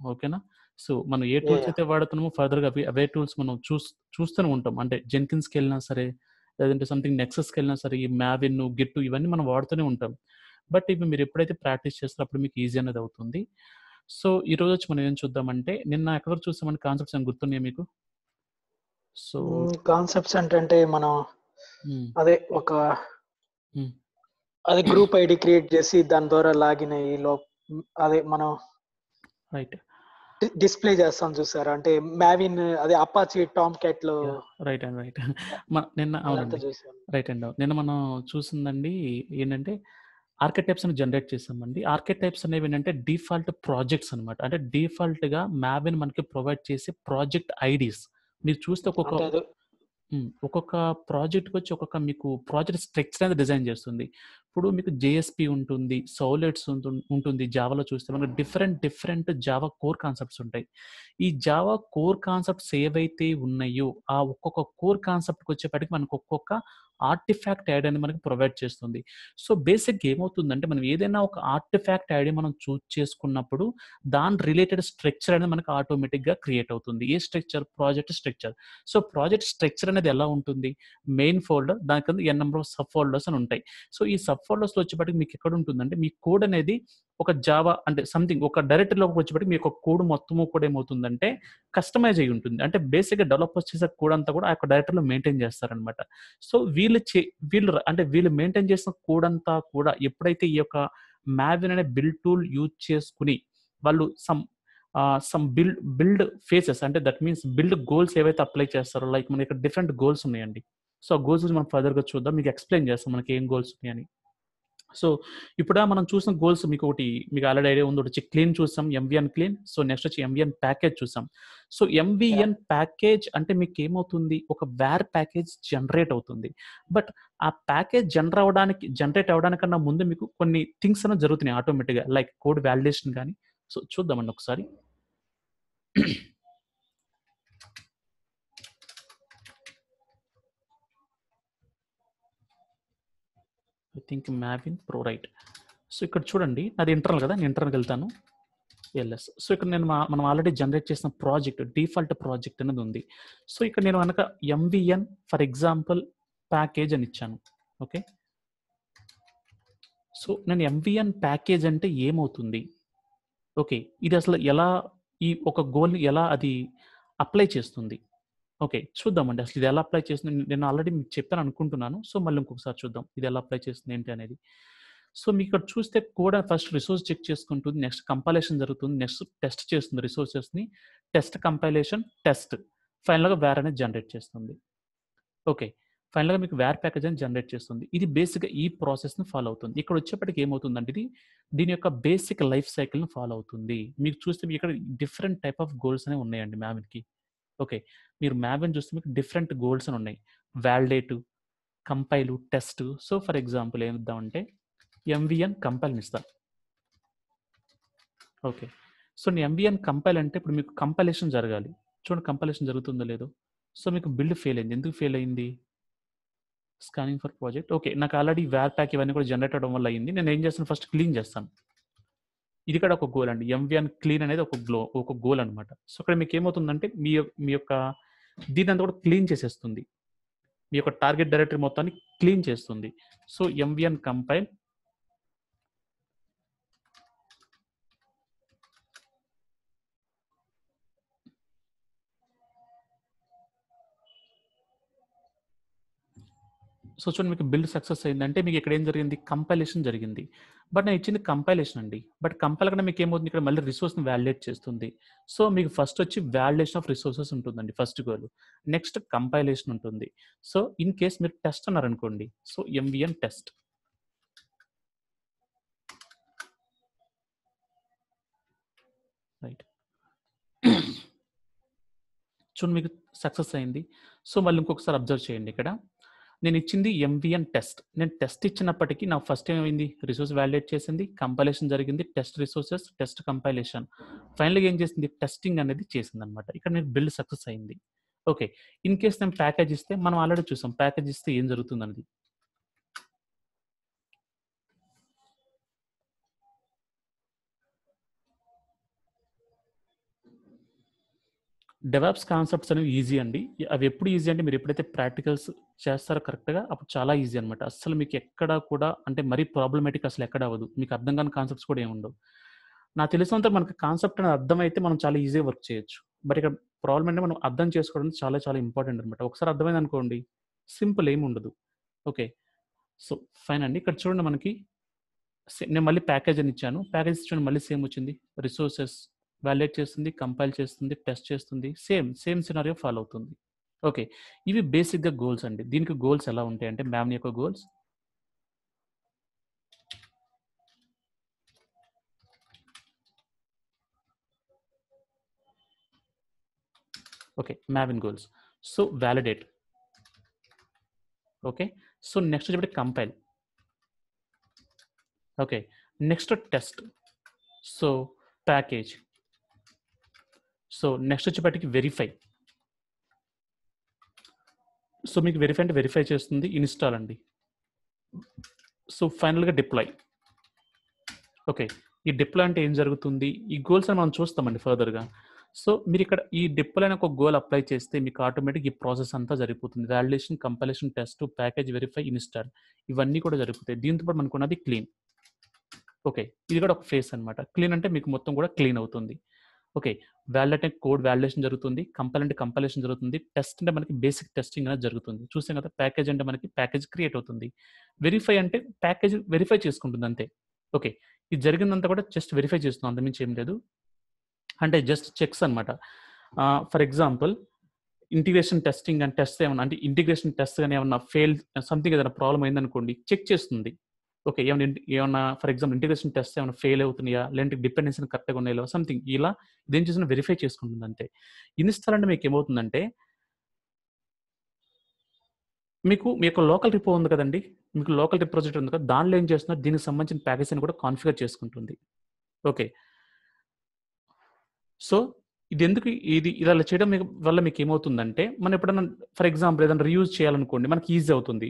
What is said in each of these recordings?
ఓకేనా సో మనం ఏ tools Yeah. అయితే వాడుతున్నామో ఫర్దర్గా అవి అవే టూల్స్ మనం చూస్ చూస్తూనే ఉంటాం అంటే జెన్కిన్స్కి వెళ్ళినా సరే లేదంటే సంథింగ్ నెక్సెస్కి వెళ్ళినా సరే ఈ మ్యావిన్ గిట్టు ఇవన్నీ మనం వాడుతూనే ఉంటాం బట్ ఇవి మీరు ఎప్పుడైతే ప్రాక్టీస్ చేస్తారో అప్పుడు మీకు ఈజీ అనేది అవుతుంది సో ఈ రోజు వచ్చి మనం ఏం చూద్దామంటే నిన్న ఎక్కడ వరకు చూసామంటే కాన్సెప్ట్స్ ఏమైనా గుర్తున్నాయి మీకు సో కాన్సెప్ట్స్ అంటే మనం అదే ఒక అదే గ్రూప్ ఐడి క్రియేట్ చేసి దాని ద్వారా లాగిన్ అయ్యి లో అదే మనం రైట్ డిస్ప్లే చేస్తాం చూసారా అంటే మ్యావిన్ అదే అపాచి టామ్ క్యాట్ లో రైట్ అండ్ రైట్ నిన్న అదంతా అవునండి చూసాను రైట్ అండ్ నిన్న మనం చూసిందండి ఏంటంటే ఆర్కెటైప్స్ అని జనరేట్ చేసామండి ఆర్కెటైప్స్ అనేవి ఏంటంటే డిఫాల్ట్ ప్రాజెక్ట్స్ అనమాట అంటే డిఫాల్ట్ గా మ్యాబిన్ మనకి ప్రొవైడ్ చేసే ప్రాజెక్ట్ ఐడీస్ మీరు చూస్తే ఒక్కొక్క అంటే అది ఉమ్, ఒక్కొక్క ప్రాజెక్ట్కి వచ్చి ఒక్కొక్క మీకు ప్రాజెక్ట్ స్ట్రక్చర్ అనేది డిజైన్ చేస్తుంది ఇప్పుడు మీకు జేఎస్పి ఉంటుంది సౌలెట్స్ ఉంటుంది జావాలో చూస్తే మనకు different different Java core concepts ఉంటాయి ఈ జావా కోర్ కాన్సెప్ట్స్ ఏవైతే ఉన్నాయో ఆ ఒక్కొక్క కోర్ కాన్సెప్ట్కి వచ్చేప్పటికి మనకు ఒక్కొక్క ఆర్టిఫాక్ట్ యాడ్ అని మనకి ప్రొవైడ్ చేస్తుంది సో బేసిక్ ఏమవుతుందంటే మనం ఏదైనా ఒక ఆర్టిఫాక్ట్ ఐడి మనం చూస్ చేసుకున్నప్పుడు దాని రిలేటెడ్ స్ట్రక్చర్ అనేది మనకి ఆటోమేటిక్గా క్రియేట్ అవుతుంది a structure project structure so project structure అనేది ఎలా ఉంటుంది మెయిన్ ఫోల్డర్ దాని కింద N number of sub folders అని ఉంటాయి సో ఈ సబ్ ఫోల్డర్స్లో వచ్చేప్పటికి మీకు ఎక్కడ ఉంటుందంటే మీ కోడ్ అనేది ఒక జావా అంటే సంథింగ్ ఒక డైరెక్టరీలోకి వచ్చేప్పటికి మీ యొక్క కోడ్ మొత్తము కూడా ఏమవుతుందంటే కస్టమైజ్ అయి ఉంటుంది అంటే బేసిక్గా డెవలపర్స్ చేసే కోడ్ అంతా కూడా ఆ యొక్క డైరెక్టరీలో మెయింటైన్ చేస్తారనమాట సో వీళ్ళు చే వీళ్ళు ర- అంటే వీళ్ళు మెయింటైన్ చేసిన కోడ్ అంతా కూడా ఎప్పుడైతే ఈ యొక్క మ్యావిన్ అనే బిల్డ్ టూల్ యూజ్ చేసుకుని వాళ్ళు some some build build phases అంటే దట్ మీన్స్ బిల్డ్ గోల్స్ ఏవైతే అప్లై చేస్తారో లైక్ మనకి ఇక్కడ డిఫరెంట్ గోల్స్ ఉన్నాయండి సో ఆ గోల్స్ మనం ఫర్దర్గా చూద్దాం మీకు ఎక్స్ప్లెయిన్ చేస్తాం మనకి ఏం గోల్స్ ఉన్నాయని సో ఇప్పుడు మనం చూసిన గోల్స్ మీకు ఒకటి మీకు ఆల్రెడీ ఐడియా ఉంది ఒకటి వచ్చి క్లీన్ చూసాం ఎంవిఎన్ క్లీన్ సో నెక్స్ట్ వచ్చి ఎంవిఎన్ ప్యాకేజ్ చూసాం సో ఎంవిఎన్ ప్యాకేజ్ అంటే మీకు ఏమవుతుంది ఒక వేర్ ప్యాకేజ్ జనరేట్ అవుతుంది బట్ ఆ ప్యాకేజ్ జనరేట్ అవ్వడానికి జనరేట్ అవ్వడానికన్నా ముందు మీకు కొన్ని థింగ్స్ అనేవి జరుగుతున్నాయి ఆటోమేటిక్గా లైక్ కోడ్ వ్యాలిడేషన్ కానీ సో చూద్దామండి ఒకసారి I think Maven pro right so ఇక్కడ చూడండి నాది ఇంటర్నల్ కదా నేను ఇంటర్నల్కి వెళ్తాను ఎల్ఎస్ సో ఇక్కడ నేను మా- మనం ఆల్రెడీ జనరేట్ చేసిన ప్రాజెక్ట్ డిఫాల్ట్ ప్రాజెక్ట్ అనేది ఉంది సో ఇక్కడ నేను కనుక ఎంవిఎన్ ఫర్ ఎగ్జాంపుల్ ప్యాకేజ్ అని ఇచ్చాను ఓకే సో నేను ఎంవిఎన్ ప్యాకేజ్ అంటే ఏమవుతుంది ఓకే ఇది అసలు ఎలా ఈ ఒక గోల్ని ఎలా అది అప్లై చేస్తుంది ఓకే చూద్దామండి అసలు ఇది ఎలా అప్లై చేస్తుంది నేను ఆల్రెడీ మీకు చెప్పాను అనుకుంటున్నాను సో మళ్ళీ ఇంకొకసారి చూద్దాం ఇది ఎలా అప్లై చేస్తుంది ఏంటి అనేది సో మీకు ఇక్కడ చూస్తే కూడా ఫస్ట్ రిసోర్స్ చెక్ చేసుకుంటుంది నెక్స్ట్ కంపైలేషన్ జరుగుతుంది నెక్స్ట్ టెస్ట్ చేస్తుంది రిసోర్సెస్ని టెస్ట్ కంపైలేషన్ టెస్ట్ ఫైనల్గా వేర్ అనేది జనరేట్ చేస్తుంది ఓకే ఫైనల్గా మీకు వేర్ ప్యాకేజ్ అని జనరేట్ చేస్తుంది ఇది బేసిక్గా ఈ ప్రాసెస్ని ఫాలో అవుతుంది ఇక్కడ వచ్చేప్పటికి ఏమవుతుందంటే ఇది దీని యొక్క బేసిక్ లైఫ్ సైకిల్ని ఫాలో అవుతుంది మీకు చూస్తే మీకు ఇక్కడ డిఫరెంట్ టైప్ ఆఫ్ గోల్స్ అనేవి ఉన్నాయండి మ్యావిన్కి ఓకే మీరు మ్యావిన్ చూస్తే మీకు డిఫరెంట్ గోల్స్ అని ఉన్నాయి validate compile test so for example ఏం ఇద్దామంటే ఎంవిఎన్ కంపైల్ని ఇస్తాను ఓకే సో నేను ఎంవిఎన్ కంపైల్ అంటే ఇప్పుడు మీకు కంపైలేషన్ జరగాలి చూడండి కంపైలేషన్ జరుగుతుందో లేదో సో మీకు బిల్డ్ ఫెయిల్ అయింది ఎందుకు ఫెయిల్ అయింది స్కానింగ్ ఫర్ ప్రాజెక్ట్ ఓకే నాకు ఆల్రెడీ వేర్ ప్యాక్ ఇవన్నీ కూడా జనరేట్ అవ్వడం వల్ల అయింది నేను ఏం చేస్తాను ఫస్ట్ క్లీన్ చేస్తాను ఇది కూడా ఒక గోల్ అండి ఎంవిఎన్ క్లీన్ అనేది ఒక గ్లో ఒక గోల్ అనమాట సో ఇక్కడ మీకు ఏమవుతుందంటే మీ యొ- మీ యొక్క దీని అంతా కూడా క్లీన్ చేసేస్తుంది మీ యొక్క టార్గెట్ డైరెక్టరీ మొత్తాన్ని క్లీన్ చేస్తుంది సో ఎంవిఎన్ కంపైల్ సో చూడండి మీకు బిల్డ్ సక్సెస్ అయిందంటే మీకు ఇక్కడ ఏం జరిగింది కంపైలేషన్ జరిగింది బట్ నేను ఇచ్చింది కంపైలేషన్ అండి బట్ కంపైల్ కన్నా మీకు ఏమవుతుంది ఇక్కడ మళ్ళీ రిసోర్స్ని వ్యాలిడేట్ చేస్తుంది సో మీకు ఫస్ట్ వచ్చి వ్యాలిడేషన్ ఆఫ్ రిసోర్సెస్ ఉంటుందండి ఫస్ట్ గోల్ నెక్స్ట్ కంపైలేషన్ ఉంటుంది సో ఇన్ కేస్ మీరు టెస్ట్ అన్నారనుకోండి సో ఎంవిఎన్ టెస్ట్ రైట్ చూడండి మీకు సక్సెస్ అయింది సో మళ్ళీ ఇంకొకసారి అబ్జర్వ్ చేయండి ఇక్కడ నేను ఇచ్చింది ఎంవిఎన్ టెస్ట్ నేను టెస్ట్ ఇచ్చినప్పటికీ నాకు ఫస్ట్ ఏమైంది రిసోర్స్ వ్యాలిడేట్ చేసింది కంపైలేషన్ జరిగింది టెస్ట్ రిసోర్సెస్ టెస్ట్ కంపైలేషన్ ఫైనల్గా ఏం చేసింది టెస్టింగ్ అనేది చేసింది అనమాట ఇక్కడ మీకు బిల్డ్ సక్సెస్ అయింది ఓకే ఇన్ కేస్ నేను ప్యాకేజ్ ఇస్తే మనం ఆల్రెడీ చూసాం ప్యాకేజ్ ఇస్తే ఏం జరుగుతుంది అనేది డెవలప్స్ కాన్సెప్ట్స్ అనేవి ఈజీ అండి అవి ఎప్పుడు ఈజీ అంటే మీరు ఎప్పుడైతే ప్రాక్టికల్స్ చేస్తారో కరెక్ట్గా అప్పుడు చాలా ఈజీ అనమాట అసలు మీకు ఎక్కడ కూడా అంటే మరీ ప్రాబ్లమేటిక్ అసలు ఎక్కడ అవ్వదు మీకు అర్థం కాని కాన్సెప్ట్స్ కూడా ఏముండవు నాకు తెలిసినంత మనకి కాన్సెప్ట్ అనేది అర్థమైతే మనం చాలా ఈజీగా వర్క్ చేయొచ్చు బట్ ఇక్కడ ప్రాబ్లం అంటే మనం అర్థం చేసుకోవడం చాలా చాలా ఇంపార్టెంట్ అనమాట ఒకసారి అర్థమైంది అనుకోండి సింపుల్ ఏమి ఉండదు ఓకే సో ఫైన్ అండి ఇక్కడ చూడండి మనకి సే- నేను మళ్ళీ ప్యాకేజ్ అని ఇచ్చాను ప్యాకేజ్ చూడండి మళ్ళీ సేమ్ వచ్చింది రిసోర్సెస్ వ్యాలిడేట్ చేస్తుంది కంపైల్ చేస్తుంది టెస్ట్ చేస్తుంది సేమ్ సేమ్ సినారియో ఫాలో అవుతుంది ఓకే ఇవి బేసిక్గా గోల్స్ అండి దీనికి గోల్స్ ఎలా ఉంటాయి అంటే మ్యామ్ యొక్క goals okay Maven goals so validate okay so next వచ్చేప్పటికి compile okay next test so package so next వచ్చేప్పటికి వెరిఫై సో మీకు వెరిఫై అంటే వెరిఫై చేస్తుంది ఇన్స్టాల్ అండి సో ఫైనల్గా డిప్లాయ్ ఓకే ఈ డిప్లాయ్ అంటే ఏం జరుగుతుంది ఈ గోల్స్ అని మనం చూస్తామండి ఫర్దర్గా సో మీరు ఇక్కడ ఈ డిప్లాయ్ అనే ఒక గోల్ అప్లై చేస్తే మీకు ఆటోమేటిక్ ఈ ప్రాసెస్ అంతా జరిగిపోతుంది validation compilation test package verify install ఇవన్నీ కూడా జరుగుతాయి దీంతో పాటు మనకు ఉన్నది క్లీన్ ఓకే ఇది కూడా ఒక ఫేస్ అన్నమాట క్లీన్ అంటే మీకు మొత్తం కూడా క్లీన్ అవుతుంది ఓకే వ్యాలిడేట్ అంటే కోడ్ వ్యాలిడేషన్ జరుగుతుంది కంపల్ అంటే కంపలేషన్ జరుగుతుంది టెస్ట్ అంటే మనకి బేసిక్ టెస్టింగ్ అనేది జరుగుతుంది చూసాం కదా ప్యాకేజ్ అంటే మనకి ప్యాకేజ్ క్రియేట్ అవుతుంది వెరిఫై అంటే ప్యాకేజ్ వెరిఫై చేసుకుంటుంది అంతే ఓకే ఇది జరిగిందంతా కూడా జస్ట్ వెరిఫై చేస్తున్నాం అంతమించి ఏం లేదు అంటే జస్ట్ చెక్స్ అనమాట for example integration testing and test ఏమన్నా అంటే ఇంటిగ్రేషన్ టెస్ట్ కానీ ఏమన్నా ఫెయిల్ సంథింగ్ ఏదైనా ప్రాబ్లం అయిందనుకోండి చెక్ చేస్తుంది ఓకే ఏమైనా ఇంటి- ఏమన్నా ఫర్ ఎగ్జాంపుల్ ఇంటిగ్రేషన్ టెస్ట్ ఏమైనా ఫెయిల్ అవుతున్నాయా లేదంటే డిపెండెన్సీ కరెక్ట్గా ఉన్నాయో సంథింగ్ ఇలా ఇదేం చేసిన వెరిఫై చేసుకుంటుంది అంతే ఇన్స్టాల్ అంటే మీకు ఏమవుతుందంటే మీకు మీ యొక్క లోకల్ రిపో ఉంది కదండి మీకు లోకల్ రిపోజిటరీ ఉంది కదా దానిలో ఏం చేస్తున్నారు దీనికి సంబంధించిన ప్యాకేజ్ అని కూడా కాన్ఫిగర్ చేసుకుంటుంది ఓకే సో ఇది ఎందుకు ఇది ఇలా చేయడం మీకు- వల్ల మీకు ఏమవుతుందంటే మనం ఎప్పుడైనా ఫర్ ఎగ్జాంపుల్ ఏదైనా రియూజ్ చేయాలనుకోండి మనకి ఈజీ అవుతుంది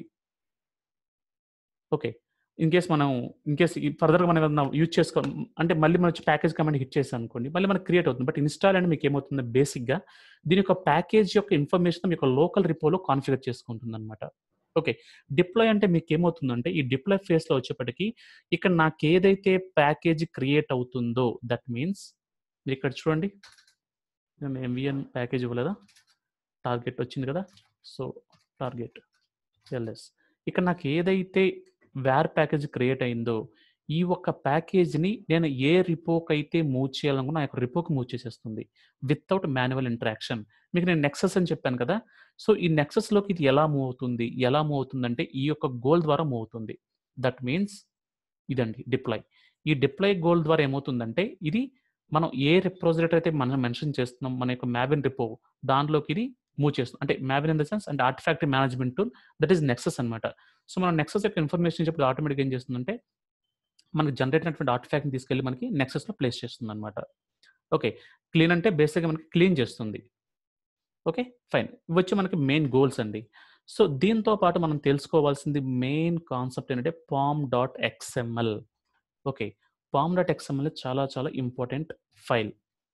ఓకే ఇన్ కేస్ మనం ఇన్ కేస్ ఫర్దర్గా మనం ఏదైనా యూజ్ చేసుకో అంటే మళ్ళీ మనం ప్యాకేజ్ కమాండ్ హిట్ చేసాం అనుకోండి మళ్ళీ మనకి క్రియేట్ అవుతుంది బట్ ఇన్స్టాల్ అంటే మీకు ఏమవుతుంది బేసిక్గా దీని యొక్క ప్యాకేజ్ యొక్క ఇన్ఫర్మేషన్ మీకు లోకల్ రిపోలో కాన్ఫిగర్ చేసుకుంటుంది అనమాట ఓకే డిప్లాయ్ అంటే మీకు ఏమవుతుందంటే ఈ డిప్లాయ్ ఫేస్లో వచ్చేప్పటికి ఇక్కడ నాకు ఏదైతే ప్యాకేజ్ క్రియేట్ అవుతుందో దట్ మీన్స్ మీరు ఇక్కడ చూడండి నేను ఎంవిఎన్ ప్యాకేజ్ ఇవ్వలేదా టార్గెట్ వచ్చింది కదా సో టార్గెట్ ఎల్ఎస్ ఇక్కడ నాకు ఏదైతే వ్యార్ ప్యాకేజ్ క్రియేట్ అయిందో ఈ ఒక్క ప్యాకేజ్ని నేను ఏ రిపోకి అయితే మూవ్ చేయాలనుకున్నా ఆ యొక్క రిపోకి మూవ్ చేసేస్తుంది వితౌట్ మాన్యువల్ ఇంటరాక్షన్ మీకు నేను నెక్సెస్ అని చెప్పాను కదా సో ఈ నెక్సెస్లోకి ఇది ఎలా మూవ్ అవుతుంది ఎలా మూవ్ అవుతుందంటే ఈ యొక్క గోల్ ద్వారా మూవ్ అవుతుంది దట్ మీన్స్ ఇదండి డిప్లాయ్ ఈ డిప్లాయ్ గోల్ ద్వారా ఏమవుతుందంటే ఇది మనం ఏ రిప్రోజిటరీ అయితే మనం మెన్షన్ చేస్తున్నాం మన యొక్క మ్యాబిన్ రిపో దానిలోకి ఇది మూవ్ చేస్తుంది అంటే మ్యాబిన్ ఇన్ ద సెన్స్ అంటే Artifactory management tool that is Nexus అనమాట సో మనం నెక్సెస్ యొక్క ఇన్ఫర్మేషన్ చెప్పి ఆటోమేటిక్ ఏం చేస్తుందంటే మనకి జనరేట్ అయినటువంటి ఆర్టిఫాక్ట్ని తీసుకెళ్ళి మనకి నెక్సెస్లో ప్లేస్ చేస్తుంది అనమాట ఓకే క్లీన్ అంటే బేసిక్గా మనకి క్లీన్ చేస్తుంది ఓకే ఫైన్ ఇవి వచ్చి మనకి మెయిన్ గోల్స్ అండి సో దీంతో పాటు మనం తెలుసుకోవాల్సింది మెయిన్ కాన్సెప్ట్ ఏంటంటే POM dot XML okay POM dot XML చాలా చాలా ఇంపార్టెంట్ ఫైల్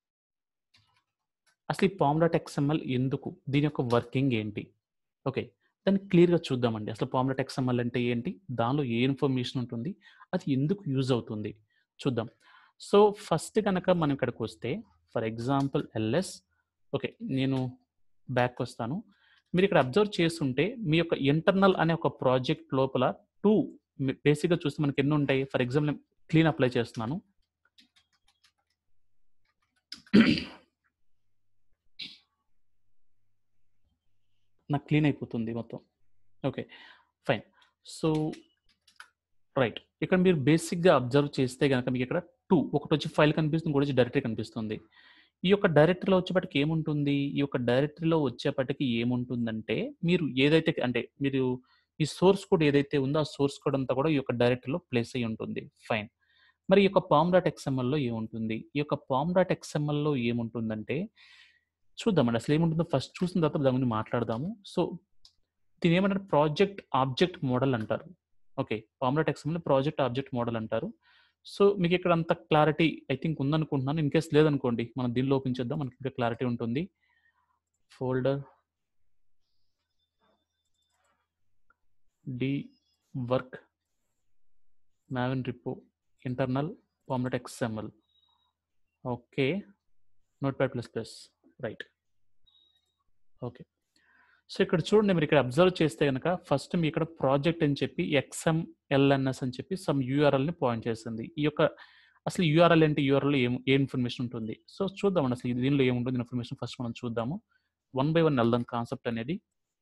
అసలు ఈ పామ్ డాట్ ఎక్స్ఎంఎల్ ఎందుకు దీని యొక్క వర్కింగ్ ఏంటి ఓకే దాన్ని క్లియర్గా చూద్దామండి అసలు పామ్ డాట్ ఎక్స్ఎంఎల్ అంటే ఏంటి దానిలో ఏ ఇన్ఫర్మేషన్ ఉంటుంది అది ఎందుకు యూజ్ అవుతుంది చూద్దాం సో ఫస్ట్ కనుక మనం ఇక్కడికి వస్తే ఫర్ ఎగ్జాంపుల్ ఎల్ఎస్ ఓకే నేను బ్యాక్ వస్తాను మీరు ఇక్కడ అబ్జర్వ్ చేస్తుంటే మీ యొక్క ఇంటర్నల్ అనే ఒక ప్రాజెక్ట్ లోపల టూ బేసిక్గా చూస్తే మనకి ఎన్ని ఉంటాయి ఫర్ ఎగ్జాంపుల్ క్లీన్ అప్లై చేస్తున్నాను నాకు క్లీన్ అయిపోతుంది మొత్తం ఓకే ఫైన్ సో రైట్ ఇక్కడ మీరు బేసిక్గా అబ్జర్వ్ చేస్తే కనుక మీకు ఇక్కడ టూ ఒకటి వచ్చి ఫైల్ కనిపిస్తుంది ఇంకోటి వచ్చి డైరెక్టరీ కనిపిస్తుంది ఈ యొక్క డైరెక్టరీలో వచ్చేపటికి ఏముంటుంది ఈ యొక్క డైరెక్టరీలో వచ్చేపటికి ఏముంటుందంటే మీరు ఏదైతే అంటే మీరు ఈ సోర్స్ కోడ్ ఏదైతే ఉందో ఆ సోర్స్ కోడ్ అంతా కూడా ఈ యొక్క డైరెక్టరీలో ప్లేస్ అయ్యి ఉంటుంది ఫైన్ మరి ఈ యొక్క పామ్ డాట్ ఎక్స్ఎంఎల్లో ఏముంటుంది ఈ యొక్క పామ్ డాట్ ఎక్స్ఎంఎల్లో ఏముంటుందంటే చూద్దామండి అసలు ఏముంటుందో ఫస్ట్ చూసిన తర్వాత దాని గురించి మాట్లాడదాము సో దీని ఏమంటారు ప్రాజెక్ట్ ఆబ్జెక్ట్ మోడల్ అంటారు okay POM dot XML project object model అంటారు సో మీకు ఇక్కడ అంత క్లారిటీ ఐ థింక్ ఉందనుకుంటున్నాను ఇన్ కేస్ లేదనుకోండి మనం దీనిలో ఓపెన్ చేద్దాం మనకి ఇంకా క్లారిటీ ఉంటుంది folder d work maven repo internal pom.xml okay Notepad plus plus right okay so ఇక్కడ చూడండి మీరు ఇక్కడ అబ్జర్వ్ చేస్తే కనుక ఫస్ట్ మీ ఇక్కడ ప్రాజెక్ట్ అని చెప్పి ఎక్స్ఎంఎల్ఎన్ఎస్ అని చెప్పి సమ్ యూఆర్ఎల్ని పాయింట్ చేస్తుంది ఈ యొక్క అసలు యూఆర్ఎల్ అంటే యూఆర్ఎల్ ఏం ఏ ఇన్ఫర్మేషన్ ఉంటుంది సో చూద్దామండి అసలు దీనిలో ఏముంటుంది ఇన్ఫర్మేషన్ ఫస్ట్ మనం చూద్దాము వన్ బై వన్ వెళ్దాం కాన్సెప్ట్ అనేది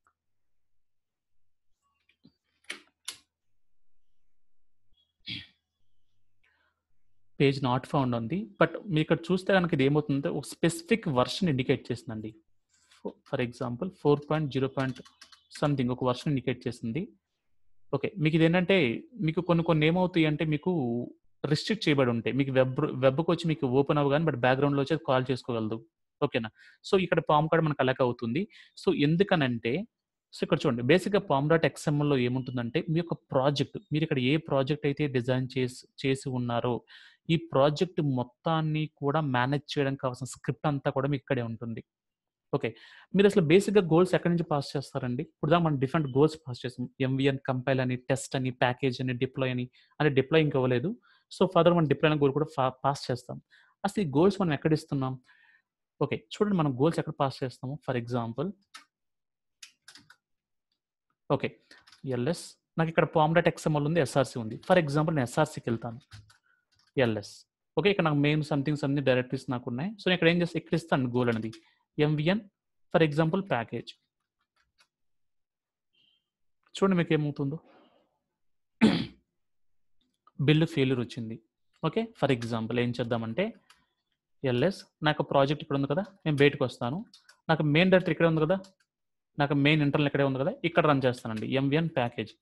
పేజ్ నాట్ ఫౌండ్ ఉంది బట్ మీరు ఇక్కడ చూస్తే కనుక ఇది ఏమవుతుందంటే ఒక స్పెసిఫిక్ వర్షన్ ఇండికేట్ చేసిందండి for example four point zero point something ఒక వర్షన్ ఇండికేట్ చేసింది ఓకే మీకు ఇది ఏంటంటే మీకు కొన్ని కొన్ని ఏమవుతాయి అంటే మీకు రిస్ట్రిక్ట్ చేయబడి ఉంటాయి మీకు వెబ్ వెబ్కి వచ్చి మీకు ఓపెన్ అవ్వగానే బట్ బ్యాక్గ్రౌండ్లో వచ్చి కాల్ చేసుకోగలదు ఓకేనా సో ఇక్కడ పామ్ కార్డ్ మనకు అలాగే అవుతుంది సో ఎందుకనంటే సో ఇక్కడ చూడండి బేసిక్గా పామ్ డాట్ ఎక్స్ఎంఎల్లో ఏముంటుందంటే మీ యొక్క ప్రాజెక్ట్ మీరు ఇక్కడ ఏ ప్రాజెక్ట్ అయితే డిజైన్ చేసి చేసి ఉన్నారో ఈ ప్రాజెక్ట్ మొత్తాన్ని కూడా మేనేజ్ చేయడానికి కావాల్సిన స్క్రిప్ట్ అంతా కూడా మీకు ఇక్కడే ఉంటుంది ఓకే మీరు అసలు బేసిక్గా గోల్స్ ఎక్కడి నుంచి పాస్ చేస్తారండి ఇప్పుడు మనం డిఫరెంట్ గోల్స్ పాస్ చేస్తాం ఎంవిఎన్ కంపైల్ అని టెస్ట్ అని ప్యాకేజ్ అని డిప్లాయ్ అని అంటే డిప్లాయ్ ఇంకా ఇవ్వలేదు సో ఫర్దర్ మనం డిప్లాయ్ గోల్ కూడా పాస్ చేస్తాం అసలు ఈ గోల్స్ మనం ఎక్కడ ఇస్తున్నాం ఓకే చూడండి మనం గోల్స్ ఎక్కడ పాస్ చేస్తాము ఫర్ ఎగ్జాంపుల్ ఓకే ఎల్ఎస్ నాకు ఇక్కడ పామ్ డాట్ ఎక్స్ఎంఎల్ ఉంది ఎస్ఆర్సి ఉంది ఫర్ ఎగ్జాంపుల్ నేను ఎస్ఆర్సికి వెళ్తాను ఎల్ఎస్ ఓకే ఇక్కడ నాకు మెయిన్ సంథింగ్ సంథింగ్ డైరెక్టరీస్ నాకు ఉన్నాయి సో నేను ఇక్కడ ఏం చేస్తే ఇక్కడ ఇస్తాను గోల్ అనేది ఎంవిఎన్ ఫర్ ఎగ్జాంపుల్ ప్యాకేజ్ చూడండి మీకు ఏమవుతుందో బిల్లు ఫెయిల్యూర్ వచ్చింది ఓకే ఫర్ ఎగ్జాంపుల్ ఏం చేద్దామంటే ఎల్ఎస్ నాకు ప్రాజెక్ట్ ఇక్కడ ఉంది కదా నేను బయటకు వస్తాను నాకు మెయిన్ డైరెక్టర్ ఇక్కడ ఉంది కదా నాకు మెయిన్ ఇంటర్నల్ ఇక్కడే ఉంది కదా ఇక్కడ రన్ చేస్తానండి ఎంవిఎన్ ప్యాకేజ్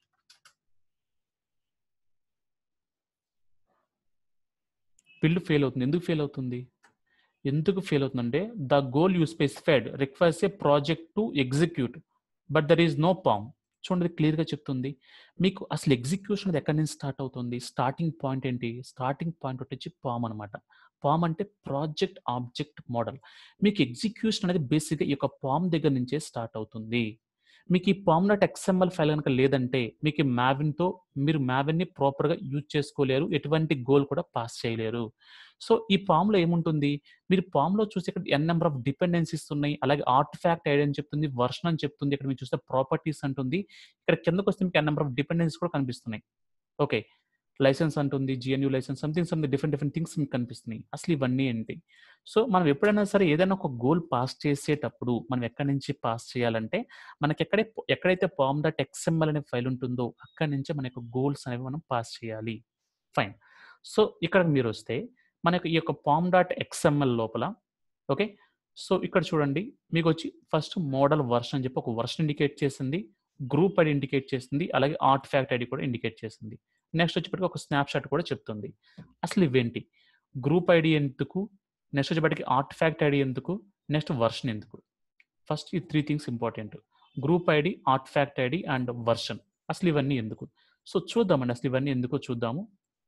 బిల్లు ఫెయిల్ అవుతుంది ఎందుకు ఫెయిల్ అవుతుంది ఎందుకు ఫెయిల్ అవుతుందంటే the goal you specified requires a project to execute but there is no POM చూడండి క్లియర్గా చెప్తుంది మీకు అసలు ఎగ్జిక్యూషన్ అది ఎక్కడి నుంచి స్టార్ట్ అవుతుంది స్టార్టింగ్ పాయింట్ ఏంటి స్టార్టింగ్ పాయింట్ వచ్చి పామ్ అనమాట పామ్ అంటే ప్రాజెక్ట్ ఆబ్జెక్ట్ మోడల్ మీకు ఎగ్జిక్యూషన్ అనేది బేసిక్గా ఈ యొక్క పామ్ దగ్గర నుంచే స్టార్ట్ అవుతుంది మీకు ఈ పామ్ డాట్ ఎక్స్ఎంఎల్ ఫైల్ కనుక లేదంటే మీకు మ్యావిన్తో మీరు మ్యావిన్ని ప్రాపర్గా యూజ్ చేసుకోలేరు ఎటువంటి గోల్ కూడా పాస్ చేయలేరు సో ఈ పామ్లో ఏముంటుంది మీరు పామ్లో చూసి ఇక్కడ ఎన్ నెంబర్ ఆఫ్ డిపెండెన్సీస్ ఉన్నాయి అలాగే ఆర్ట్ ఫ్యాక్ట్ ఐడి అని చెప్తుంది వర్షన్ అని చెప్తుంది ఇక్కడ మీరు చూస్తే ప్రాపర్టీస్ అంటుంది ఇక్కడ కిందకు వస్తే మీకు ఎన్ నెంబర్ ఆఫ్ డిపెండెన్సీస్ కూడా కనిపిస్తున్నాయి ఓకే లైసెన్స్ అంటుంది GNU license something something different different things మీకు కనిపిస్తున్నాయి అసలు ఇవన్నీ ఏంటి సో మనం ఎప్పుడైనా సరే ఏదైనా ఒక గోల్ పాస్ చేసేటప్పుడు మనం ఎక్కడి నుంచి పాస్ చేయాలంటే మనకి ఎక్కడే ఎక్కడైతే పామ్ డాట్ ఎక్స్ఎంఎల్ అనే ఫైల్ ఉంటుందో అక్కడి నుంచి మన యొక్క గోల్స్ అనేవి మనం పాస్ చేయాలి ఫైన్ సో ఇక్కడ మీరు వస్తే మనకు ఈ యొక్క పామ్ డాట్ ఎక్స్ఎంఎల్ లోపల ఓకే సో ఇక్కడ చూడండి మీకు వచ్చి ఫస్ట్ మోడల్ వర్షన్ అని చెప్పి ఒక వర్షన్ ఇండికేట్ చేసింది గ్రూప్ ఐడి ఇండికేట్ చేసింది అలాగే ఆర్ట్ ఫ్యాక్ట్ ఐడి కూడా ఇండికేట్ చేసింది నెక్స్ట్ వచ్చేప్పటికి ఒక స్నాప్ షాట్ కూడా చెప్తుంది అసలు ఇవేంటి గ్రూప్ ఐడి ఎందుకు నెక్స్ట్ వచ్చేప్పటికి ఆర్ట్ ఫ్యాక్ట్ ఐడి ఎందుకు నెక్స్ట్ వర్షన్ ఎందుకు ఫస్ట్ ఈ three things important group ID artifact ID and version అసలు ఇవన్నీ ఎందుకు సో చూద్దామండి అసలు ఇవన్నీ ఎందుకో చూద్దాము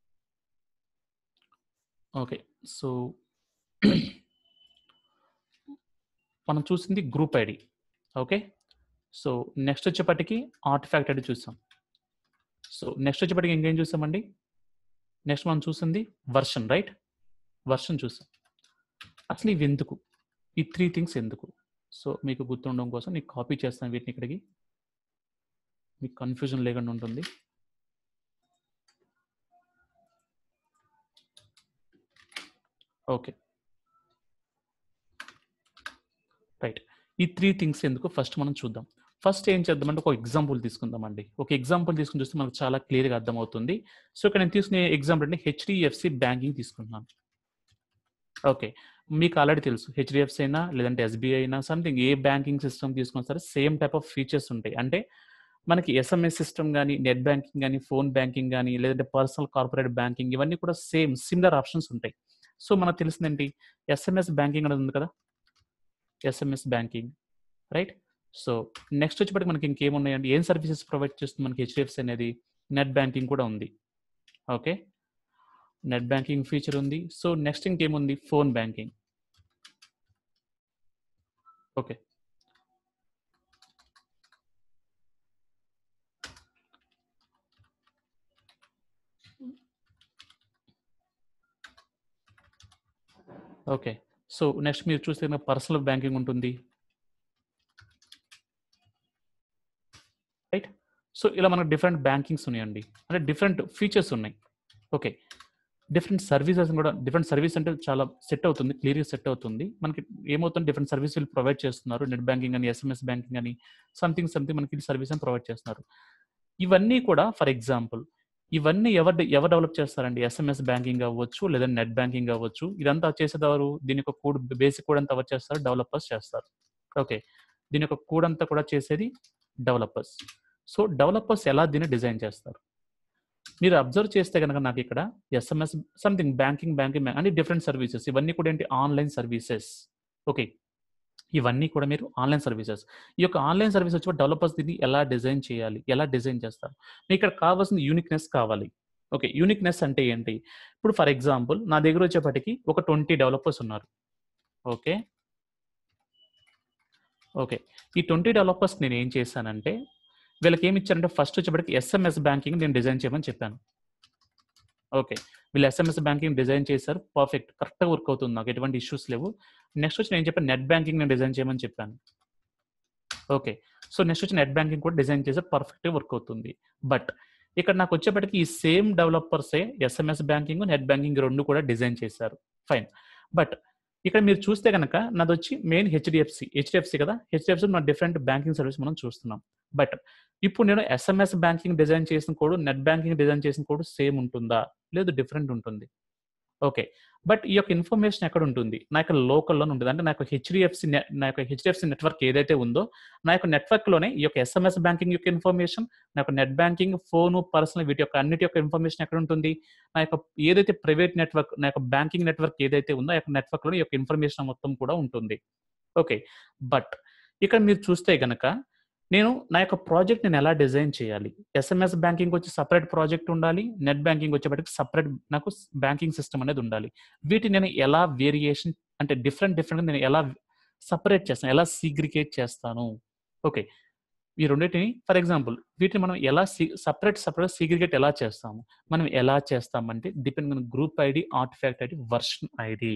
ఓకే సో మనం చూసింది group ID okay so next వచ్చేపటికి ఆర్ట్ ఫ్యాక్ట్ ఐడి చూసాం సో నెక్స్ట్ వచ్చేపటికి ఇంకేం చూసామండి నెక్స్ట్ మనం చూసింది వర్షన్ రైట్ వర్షన్ చూసాం అసలు ఇవి ఎందుకు ఈ త్రీ థింగ్స్ ఎందుకు సో మీకు గుర్తుండడం కోసం నీకు కాపీ చేస్తాను వీటిని ఇక్కడికి మీకు కన్ఫ్యూజన్ లేకుండా ఉంటుంది ఓకే రైట్ ఈ త్రీ థింగ్స్ ఎందుకు ఫస్ట్ మనం చూద్దాం ఫస్ట్ ఏం చేద్దామంటే ఒక ఎగ్జాంపుల్ తీసుకుందామండి ఒక ఎగ్జాంపుల్ తీసుకుని చూస్తే మనకు చాలా క్లియర్గా అర్థమవుతుంది సో ఇక్కడ నేను తీసుకునే ఎగ్జాంపుల్ అంటే హెచ్డిఎఫ్సి బ్యాంకింగ్ తీసుకుంటున్నాను ఓకే మీకు ఆల్రెడీ తెలుసు హెచ్డిఎఫ్సి అయినా లేదంటే ఎస్బీఐ అయినా సంథింగ్ ఏ బ్యాంకింగ్ సిస్టమ్ తీసుకున్నా సరే సేమ్ టైప్ ఆఫ్ ఫీచర్స్ ఉంటాయి అంటే మనకి ఎస్ఎంఎస్ సిస్టమ్ కానీ నెట్ బ్యాంకింగ్ కానీ ఫోన్ బ్యాంకింగ్ కానీ లేదంటే పర్సనల్ కార్పొరేట్ బ్యాంకింగ్ ఇవన్నీ కూడా సేమ్ సిమిలర్ ఆప్షన్స్ ఉంటాయి సో మనకు తెలిసిందేంటి ఎస్ఎంఎస్ బ్యాంకింగ్ అనేది ఉంది కదా SMS banking right so next వచ్చేప్పటికి మనకి ఇంకేమున్నాయండి ఏం సర్వీసెస్ ప్రొవైడ్ చేస్తుంది మనకి హెచ్డిఎఫ్సి అనేది నెట్ బ్యాంకింగ్ కూడా ఉంది ఓకే నెట్ బ్యాంకింగ్ ఫీచర్ ఉంది సో నెక్స్ట్ ఇంకేముంది phone banking okay okay so next మీరు చూస్తే పర్సనల్ బ్యాంకింగ్ ఉంటుంది రైట్ సో ఇలా మనకు డిఫరెంట్ బ్యాంకింగ్స్ ఉన్నాయండి అంటే డిఫరెంట్ ఫీచర్స్ ఉన్నాయి ఓకే డిఫరెంట్ సర్వీసెస్ కూడా డిఫరెంట్ సర్వీస్ అంటే చాలా సెట్ అవుతుంది క్లియర్గా సెట్ అవుతుంది మనకి ఏమవుతుంది డిఫరెంట్ సర్వీసులు ప్రొవైడ్ చేస్తున్నారు నెట్ బ్యాంకింగ్ అని ఎస్ఎంఎస్ బ్యాంకింగ్ అని సంథింగ్ సంథింగ్ మనకి సర్వీస్ అని ప్రొవైడ్ చేస్తున్నారు ఇవన్నీ కూడా ఫర్ ఎగ్జాంపుల్ ఇవన్నీ ఎవరు ఎవరు డెవలప్ చేస్తారండి ఎస్ఎంఎస్ బ్యాంకింగ్ అవ్వచ్చు లేదా నెట్ బ్యాంకింగ్ అవ్వచ్చు ఇదంతా చేసేదారు దీని యొక్క కోడ్ బేసిక్ కోడ్ అంతా ఎవరు చేస్తారు డెవలపర్స్ చేస్తారు ఓకే దీని యొక్క కోడ్ అంతా కూడా చేసేది డెవలపర్స్ సో డెవలపర్స్ ఎలా దీన్ని డిజైన్ చేస్తారు మీరు అబ్జర్వ్ చేస్తే కనుక నాకు ఇక్కడ ఎస్ఎంఎస్ సంథింగ్ బ్యాంకింగ్ బ్యాంకింగ్ అంటే డిఫరెంట్ సర్వీసెస్ ఇవన్నీ కూడా ఏంటి ఆన్లైన్ సర్వీసెస్ ఓకే ఇవన్నీ కూడా మీరు ఆన్లైన్ సర్వీసెస్ ఈ యొక్క ఆన్లైన్ సర్వీస్ వచ్చి డెవలపర్స్ దీన్ని ఎలా డిజైన్ చేయాలి ఎలా డిజైన్ చేస్తారు మీకు ఇక్కడ కావాల్సిన యూనిక్నెస్ కావాలి ఓకే యూనిక్నెస్ అంటే ఏంటి ఇప్పుడు ఫర్ ఎగ్జాంపుల్ నా దగ్గర వచ్చేప్పటికి ఒక ట్వంటీ డెవలపర్స్ ఉన్నారు ఓకే ఓకే ఈ ట్వంటీ డెవలపర్స్ నేను ఏం చేశానంటే వీళ్ళకి ఏమి ఇచ్చారంటే ఫస్ట్ వచ్చేప్పటికి ఎస్ఎంఎస్ బ్యాంకింగ్ నేను డిజైన్ చేయమని చెప్పాను ఓకే వీళ్ళు ఎస్ఎంఎస్ బ్యాంకింగ్ డిజైన్ చేశారు పర్ఫెక్ట్ కరెక్ట్గా వర్క్ అవుతుంది నాకు ఎటువంటి ఇష్యూస్ లేవు నెక్స్ట్ వచ్చి నేను చెప్పాను నెట్ బ్యాంకింగ్ నేను డిజైన్ చేయమని చెప్పాను ఓకే సో నెక్స్ట్ వచ్చి నెట్ బ్యాంకింగ్ కూడా డిజైన్ చేస్తే పర్ఫెక్ట్గా వర్క్ అవుతుంది బట్ ఇక్కడ నాకు వచ్చేప్పటికి ఈ సేమ్ డెవలపర్సే ఎస్ఎంఎస్ బ్యాంకింగ్ నెట్ బ్యాంకింగ్ రెండు కూడా డిజైన్ చేశారు ఫైన్ బట్ ఇక్కడ మీరు చూస్తే కనుక నాది వచ్చి మెయిన్ హెచ్డిఎఫ్సి హెచ్డిఎఫ్సి కదా హెచ్డిఎఫ్సి మన డిఫరెంట్ బ్యాంకింగ్ సర్వీస్ మనం చూస్తున్నాం బట్ ఇప్పుడు నేను ఎస్ఎంఎస్ బ్యాంకింగ్ డిజైన్ చేసిన కోడ్ నెట్ బ్యాంకింగ్ డిజైన్ చేసిన కోడ్ సేమ్ ఉంటుందా లేదు డిఫరెంట్ ఉంటుంది ఓకే బట్ ఈ యొక్క ఇన్ఫర్మేషన్ ఎక్కడ ఉంటుంది నా యొక్క లోకల్లోనే ఉంటుంది అంటే నా యొక్క హెచ్డిఎఫ్సి నా యొక్క హెచ్డిఎఫ్సి నెట్వర్క్ ఏదైతే ఉందో నా యొక్క నెట్వర్క్లోనే ఈ యొక్క ఎస్ఎంఎస్ బ్యాంకింగ్ యొక్క ఇన్ఫర్మేషన్ నా యొక్క నెట్ బ్యాంకింగ్ ఫోను పర్సనల్ వీటి యొక్క అన్నిటి యొక్క ఇన్ఫర్మేషన్ ఎక్కడ ఉంటుంది నా యొక్క ఏదైతే ప్రైవేట్ నెట్వర్క్ నా యొక్క బ్యాంకింగ్ నెట్వర్క్ ఏదైతే ఉందో ఆ యొక్క నెట్వర్క్లో ఈ యొక్క ఇన్ఫర్మేషన్ మొత్తం కూడా ఉంటుంది ఓకే బట్ ఇక్కడ మీరు చూస్తే గనక నేను నా యొక్క ప్రాజెక్ట్ నేను ఎలా డిజైన్ చేయాలి ఎస్ఎంఎస్ బ్యాంకింగ్ వచ్చి సపరేట్ ప్రాజెక్ట్ ఉండాలి నెట్ బ్యాంకింగ్ వచ్చేప్పటికి సపరేట్ నాకు బ్యాంకింగ్ సిస్టమ్ అనేది ఉండాలి వీటిని నేను ఎలా వేరియేషన్ అంటే డిఫరెంట్ డిఫరెంట్ నేను ఎలా సపరేట్ చేస్తాను ఎలా సీగ్రికేట్ చేస్తాను ఓకే ఈ రెండింటిని ఫర్ ఎగ్జాంపుల్ వీటిని మనం ఎలా సపరేట్ సపరేట్ సీగ్రికేట్ ఎలా చేస్తాము మనం ఎలా చేస్తామంటే డిపెండ్ మన group ID artifact ID version ID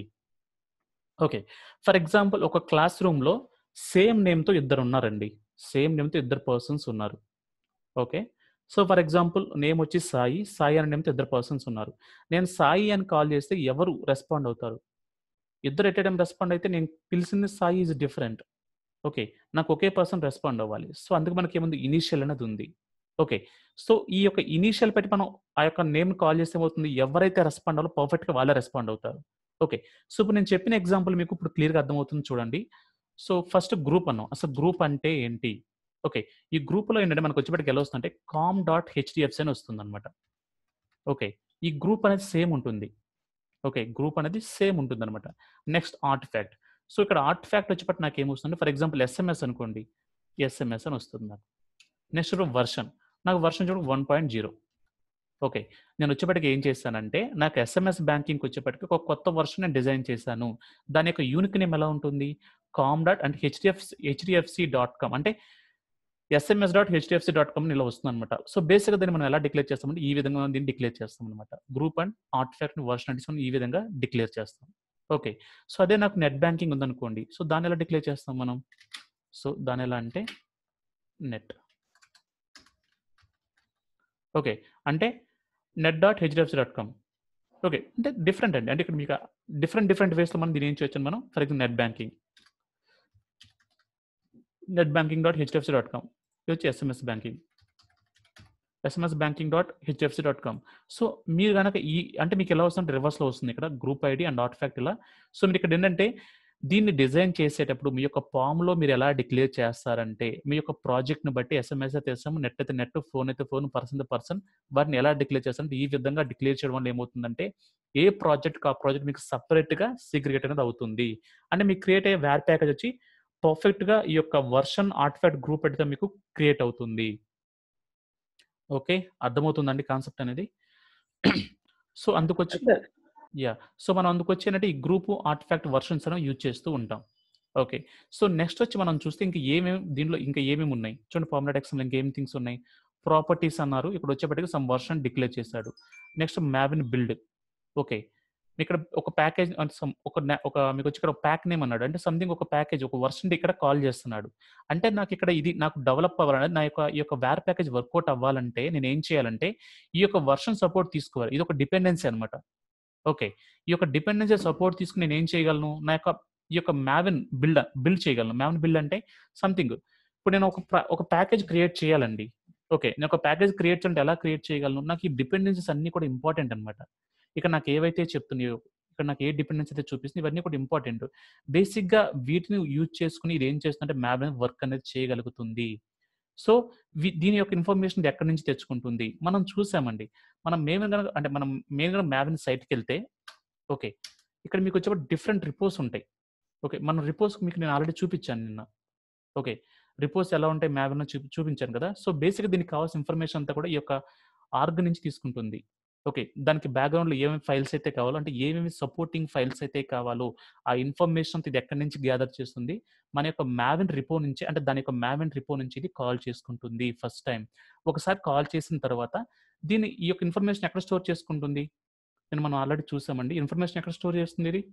okay for example ఒక క్లాస్ రూమ్లో సేమ్ నేమ్తో ఇద్దరు ఉన్నారండి సేమ్ నేమ్తో ఇద్దరు పర్సన్స్ ఉన్నారు okay so for example name వచ్చి సాయి సాయి అనే నేమ్తో ఇద్దరు పర్సన్స్ ఉన్నారు నేను సాయి అని కాల్ చేస్తే ఎవరు రెస్పాండ్ అవుతారు ఇద్దరు ఎట్ టైం రెస్పాండ్ అయితే నేను పిలిచింది సాయి ఈజ్ డిఫరెంట్ ఓకే నాకు ఒకే పర్సన్ రెస్పాండ్ అవ్వాలి సో అందుకు మనకి ఏముంది ఇనీషియల్ అనేది ఉంది ఓకే సో ఈ యొక్క ఇనీషియల్ పెట్టి మనం ఆ యొక్క నేమ్ కాల్ చేస్తే ఏమవుతుంది ఎవరైతే రెస్పాండ్ అవ్వాలో పర్ఫెక్ట్గా వాళ్ళే రెస్పాండ్ అవుతారు ఓకే సో ఇప్పుడు నేను చెప్పిన ఎగ్జాంపుల్ మీకు ఇప్పుడు క్లియర్గా అర్థమవుతుంది చూడండి సో ఫస్ట్ గ్రూప్ అన్నాం అసలు గ్రూప్ అంటే ఏంటి ఓకే ఈ గ్రూప్లో ఏంటంటే మనకు వచ్చేప్పటికి ఎలా వస్తుందంటే కామ్ డాట్ హెచ్డిఎఫ్సి అని వస్తుంది అనమాట ఓకే ఈ గ్రూప్ అనేది సేమ్ ఉంటుంది ఓకే గ్రూప్ అనేది సేమ్ ఉంటుంది అనమాట నెక్స్ట్ ఆర్ట్ ఫ్యాక్ట్ సో ఇక్కడ ఆర్ట్ ఫ్యాక్ట్ వచ్చేప్పటి నాకు ఏమొస్తుంది ఫర్ ఎగ్జాంపుల్ ఎస్ఎంఎస్ అనుకోండి ఎస్ఎంఎస్ అని వస్తుంది నాకు నెక్స్ట్ వర్షన్ నాకు వర్షన్ చూడండి వన్ పాయింట్ జీరో ఓకే నేను వచ్చేప్పటికి ఏం చేశానంటే నాకు ఎస్ఎంఎస్ బ్యాంకింగ్ వచ్చేప్పటికి ఒక కొత్త వర్షన్ నేను డిజైన్ చేశాను దాని యొక్క యూనిక్ నేమ్ ఎలా ఉంటుంది కామ్ డాట్ అంటే హెచ్డిఎఫ్ హెచ్డిఎఫ్సి డాట్ కామ్ అంటే SMS dot HDFC dot com ఇలా వస్తుంది అనమాట సో బేసిక్గా దీన్ని మనం ఎలా డిక్లేర్ చేస్తామంటే ఈ విధంగా మనం దీన్ని డిక్లేర్ చేస్తాం అనమాట గ్రూప్ అండ్ ఆర్టిఫాక్ట్ వర్షన్ అంటే మనం ఈ విధంగా డిక్లేర్ చేస్తాం ఓకే సో అదే నాకు నెట్ బ్యాంకింగ్ ఉందనుకోండి సో దాన్ని ఎలా డిక్లేర్ చేస్తాం మనం సో దాని ఎలా అంటే నెట్ ఓకే అంటే net dot HDFC dot com okay అంటే డిఫరెంట్ అండి అంటే ఇక్కడ మీకు డిఫరెంట్ డిఫరెంట్ వేస్లో మనం దీని ఏం చేయొచ్చు మనం for example net banking net banking dot HDFC dot com ఇది వచ్చి SMS banking SMS banking dot HFC dot com so మీరు కనుక ఈ అంటే మీకు ఎలా వస్తుంది రివర్స్లో వస్తుంది ఇక్కడ group ID and artifact ఇలా సో మీరు ఇక్కడ ఏంటంటే దీన్ని డిజైన్ చేసేటప్పుడు మీ యొక్క ఫామ్లో మీరు ఎలా డిక్లేర్ చేస్తారంటే మీ యొక్క ప్రాజెక్ట్ని బట్టి ఎస్ఎంఎస్ అయితే ఎస్ఎం నెట్ అయితే నెట్ ఫోన్ అయితే ఫోన్ పర్సన్ అయితే పర్సన్ వాటిని ఎలా డిక్లేర్ చేస్తారంటే ఈ విధంగా డిక్లేర్ చేయడం వల్ల ఏమవుతుందంటే ఏ ప్రాజెక్ట్ ఆ ప్రాజెక్ట్ మీకు సపరేట్గా సీక్రెట్ అనేది అవుతుంది అంటే మీకు క్రియేట్ అయ్యే వేర్ ప్యాకేజ్ వచ్చి పర్ఫెక్ట్గా ఈ యొక్క వర్షన్ ఆర్టిఫాక్ట్ గ్రూప్ అయితే మీకు క్రియేట్ అవుతుంది ఓకే అర్థమవుతుందండి కాన్సెప్ట్ అనేది సో అందుకొచ్చి యా సో మనం అందుకొచ్చి ఏంటంటే ఈ గ్రూప్ ఆర్టిఫాక్ట్ వర్షన్స్ అనేవి యూజ్ చేస్తూ ఉంటాం ఓకే సో నెక్స్ట్ వచ్చి మనం చూస్తే ఇంకా ఏమేమి దీనిలో ఇంకా ఏమేమి ఉన్నాయి చూడండి ఫార్ములా ఎక్స్ఎంలో ఇంకేం థింగ్స్ ఉన్నాయి ప్రాపర్టీస్ అన్నారు ఇక్కడ వచ్చేప్పటికి సమ్ వర్షన్ డిక్లేర్ చేశాడు నెక్స్ట్ మ్యావిన్ బిల్డ్ ఓకే ఇక్కడ ఒక ప్యాకేజ్ ఒక na- ఒక మీకు వచ్చి ఇక్కడ ప్యాక్ నేమ్ అన్నాడు అంటే సంథింగ్ ఒక ప్యాకేజ్ ఒక వర్షన్ ఇక్కడ కాల్ చేస్తున్నాడు అంటే నాకు ఇక్కడ ఇది నాకు డెవలప్ అవ్వాలంటే నా యొక్క ఈ యొక్క వేర్ ప్యాకేజ్ వర్కౌట్ అవ్వాలంటే నేను ఏం చేయాలంటే ఈ యొక్క వర్షన్ సపోర్ట్ తీసుకోవాలి ఇది ఒక డిపెండెన్సీ అనమాట ఓకే ఈ యొక్క డిపెండెన్సీ సపోర్ట్ తీసుకుని నేను ఏం చేయగలను నా యొక్క ఈ యొక్క మ్యావిన్ బిల్డ్ బిల్డ్ చేయగలను మ్యావిన్ బిల్డ్ అంటే సంథింగ్ ఇప్పుడు నేను ఒక ప్ర- ఒక ప్యాకేజ్ క్రియేట్ చేయాలండి ఓకే నేను ఒక ప్యాకేజ్ క్రియేట్ చేయాలంటే ఎలా క్రియేట్ చేయగలను నాకు ఈ డిపెండెన్సీస్ అన్ని కూడా ఇంపార్టెంట్ అనమాట ఇక్కడ నాకు ఏవైతే చెప్తున్నాయో ఇక్కడ నాకు ఏ డిపెండెన్స్ అయితే చూపిస్తుంది ఇవన్నీ కూడా ఇంపార్టెంట్ బేసిక్గా వీటిని యూజ్ చేసుకుని ఇది ఏం చేస్తుందంటే మ్యాప్ అనేది వర్క్ అనేది చేయగలుగుతుంది సో వి- దీని యొక్క ఇన్ఫర్మేషన్ ఎక్కడి నుంచి తెచ్చుకుంటుంది మనం చూసామండి మనం మేము కనుక అంటే మనం మేము కనుక మ్యావిన్ సైట్కి వెళ్తే ఓకే ఇక్కడ మీకు వచ్చే డిఫరెంట్ రిపోర్ట్స్ ఉంటాయి ఓకే మన రిపోర్ట్స్ మీకు నేను ఆల్రెడీ చూపించాను నిన్న ఓకే రిపోర్ట్స్ ఎలా ఉంటాయి మ్యావిన్ చూపి చూపించాను కదా సో బేసిక్గా దీనికి కావాల్సిన ఇన్ఫర్మేషన్ అంతా కూడా ఈ యొక్క ఆర్గ్ నుంచి తీసుకుంటుంది ఓకే దానికి బ్యాక్గ్రౌండ్లో ఏమేమి ఫైల్స్ అయితే కావాలో అంటే ఏమేమి సపోర్టింగ్ ఫైల్స్ అయితే కావాలో ఆ ఇన్ఫర్మేషన్ ఇది ఎక్కడి నుంచి గ్యాదర్ చేస్తుంది మన యొక్క మ్యావిన్ రిపో నుంచి అంటే దాని యొక్క మ్యావిన్ రిపో నుంచి ఇది కాల్ చేసుకుంటుంది ఫస్ట్ టైం ఒకసారి కాల్ చేసిన తర్వాత దీని ఈ యొక్క ఇన్ఫర్మేషన్ ఎక్కడ స్టోర్ చేసుకుంటుంది నేను మనం ఆల్రెడీ చూసామండి ఇన్ఫర్మేషన్ ఎక్కడ స్టోర్ చేస్తుంది ఇది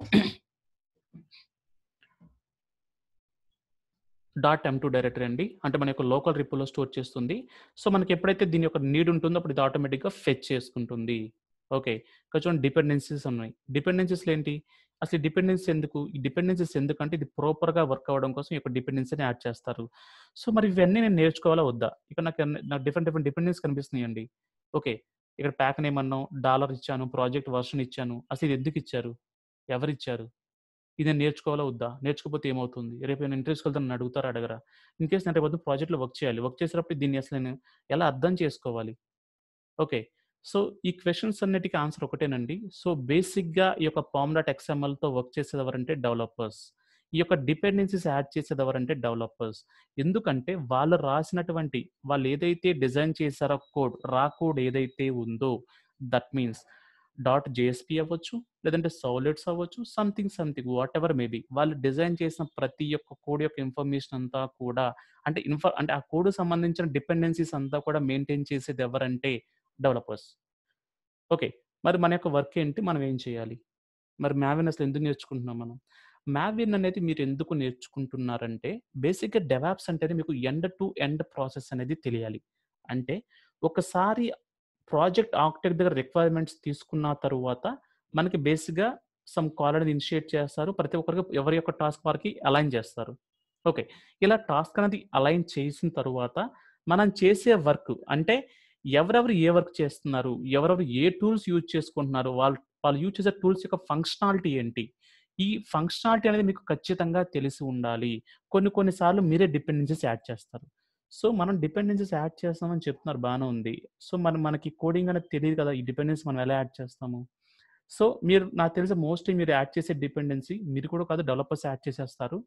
డాట్ ఎం టూ డైరెక్టరీ అండి అంటే మన యొక్క లోకల్ రిపోలో స్టోర్ చేస్తుంది సో మనకి ఎప్పుడైతే దీని యొక్క నీడ్ ఉంటుందో అప్పుడు ఇది ఆటోమేటిక్గా ఫెచ్ చేసుకుంటుంది ఓకే ఇక్కడ చూడండి డిపెండెన్సీస్ ఉన్నాయి డిపెండెన్సీస్ ఏంటి అసలు డిపెండెన్సీ ఎందుకు ఈ డిపెండెన్సీస్ ఎందుకంటే ఇది ప్రాపర్గా వర్క్ అవ్వడం కోసం ఈ యొక్క డిపెండెన్సీని యాడ్ చేస్తారు సో మరి ఇవన్నీ నేను నేర్చుకోవాలా వద్దా ఇక్కడ నాకు అన్ని- నాకు డిఫరెంట్ డిఫరెంట్ డిపెండెన్స్ కనిపిస్తున్నాయండి ఓకే ఇక్కడ ప్యాక్ నేమన్నాం డాలర్ ఇచ్చాను ప్రాజెక్ట్ వర్షన్ ఇచ్చాను అసలు ఇది ఎందుకు ఇచ్చారు ఎవరు ఇచ్చారు ఇది నేను నేర్చుకోవాలా వద్దా నేర్చుకోకపోతే ఏమవుతుంది రేపు నేను ఇంటర్వ్యూస్కి వెళ్తాను నన్ను అడుగుతారు అడగరా ఇన్ కేసు నేను రేపు ప్రాజెక్ట్లో వర్క్ చేయాలి వర్క్ చేసేటప్పుడు దీన్ని అసలు నేను ఎలా అర్థం చేసుకోవాలి ఓకే సో ఈ క్వశ్చన్స్ అన్నిటికీ ఆన్సర్ ఒకటేనండి సో బేసిక్గా ఈ యొక్క పామ్ డాట్ ఎక్స్ఎంఎల్తో వర్క్ చేసేది ఎవరంటే డెవలపర్స్ ఈ యొక్క డిపెండెన్సీస్ యాడ్ చేసేది ఎవరంటే డెవలపర్స్ ఎందుకంటే వాళ్ళు రాసినటువంటి వాళ్ళు ఏదైతే డిజైన్ చేశారో కోడ్ రా కోడ్ ఏదైతే ఉందో దట్ మీన్స్ డాట్ జేఎస్పి అవ్వచ్చు లేదంటే సౌలెట్స్ అవ్వచ్చు something something whatever maybe వాళ్ళు డిజైన్ చేసిన ప్రతి ఒక్క కోడ్ యొక్క ఇన్ఫర్మేషన్ అంతా కూడా అంటే ఇన్ఫర్ అంటే ఆ కోడ్ సంబంధించిన డిపెండెన్సీస్ అంతా కూడా మెయింటైన్ చేసేది ఎవరంటే డెవలపర్స్ ఓకే మరి మన యొక్క వర్క్ ఏంటి మనం ఏం చేయాలి మరి మ్యావిన్ అసలు ఎందుకు నేర్చుకుంటున్నాం మనం మ్యావిన్ అనేది మీరు ఎందుకు నేర్చుకుంటున్నారంటే బేసిక్గా డెవాప్స్ అంటే మీకు ఎండ్ టు ఎండ్ ప్రాసెస్ అనేది తెలియాలి అంటే ఒకసారి ప్రాజెక్ట్ ఆర్కిటెక్ట్ దగ్గర రిక్వైర్మెంట్స్ తీసుకున్న తరువాత మనకి బేసిక్గా సమ్ కాల్ అనేది ఇనిషియేట్ చేస్తారు ప్రతి ఒక్కరికి ఎవరి యొక్క టాస్క్ వారికి అలైన్ చేస్తారు ఓకే ఇలా టాస్క్ అనేది అలైన్ చేసిన తరువాత మనం చేసే వర్క్ అంటే ఎవరెవరు ఏ వర్క్ చేస్తున్నారు ఎవరెవరు ఏ టూల్స్ యూజ్ చేసుకుంటున్నారు వాళ్ళు వాళ్ళు యూజ్ చేసే టూల్స్ యొక్క ఫంక్షనాలిటీ ఏంటి ఈ ఫంక్షనాలిటీ అనేది మీకు ఖచ్చితంగా తెలిసి ఉండాలి కొన్ని కొన్నిసార్లు మీరే డిపెండెన్సీస్ యాడ్ చేస్తారు సో మనం డిపెండెన్సీస్ యాడ్ చేస్తామని చెప్తున్నారు బాగానే ఉంది సో మనం మనకి కోడింగ్ అనేది తెలియదు కదా ఈ డిపెండెన్సీ మనం ఎలా యాడ్ చేస్తాము సో మీరు నాకు తెలిసి మోస్ట్లీ మీరు యాడ్ చేసే డిపెండెన్సీ మీరు కూడా కాదు డెవలపర్స్ యాడ్ చేసేస్తారు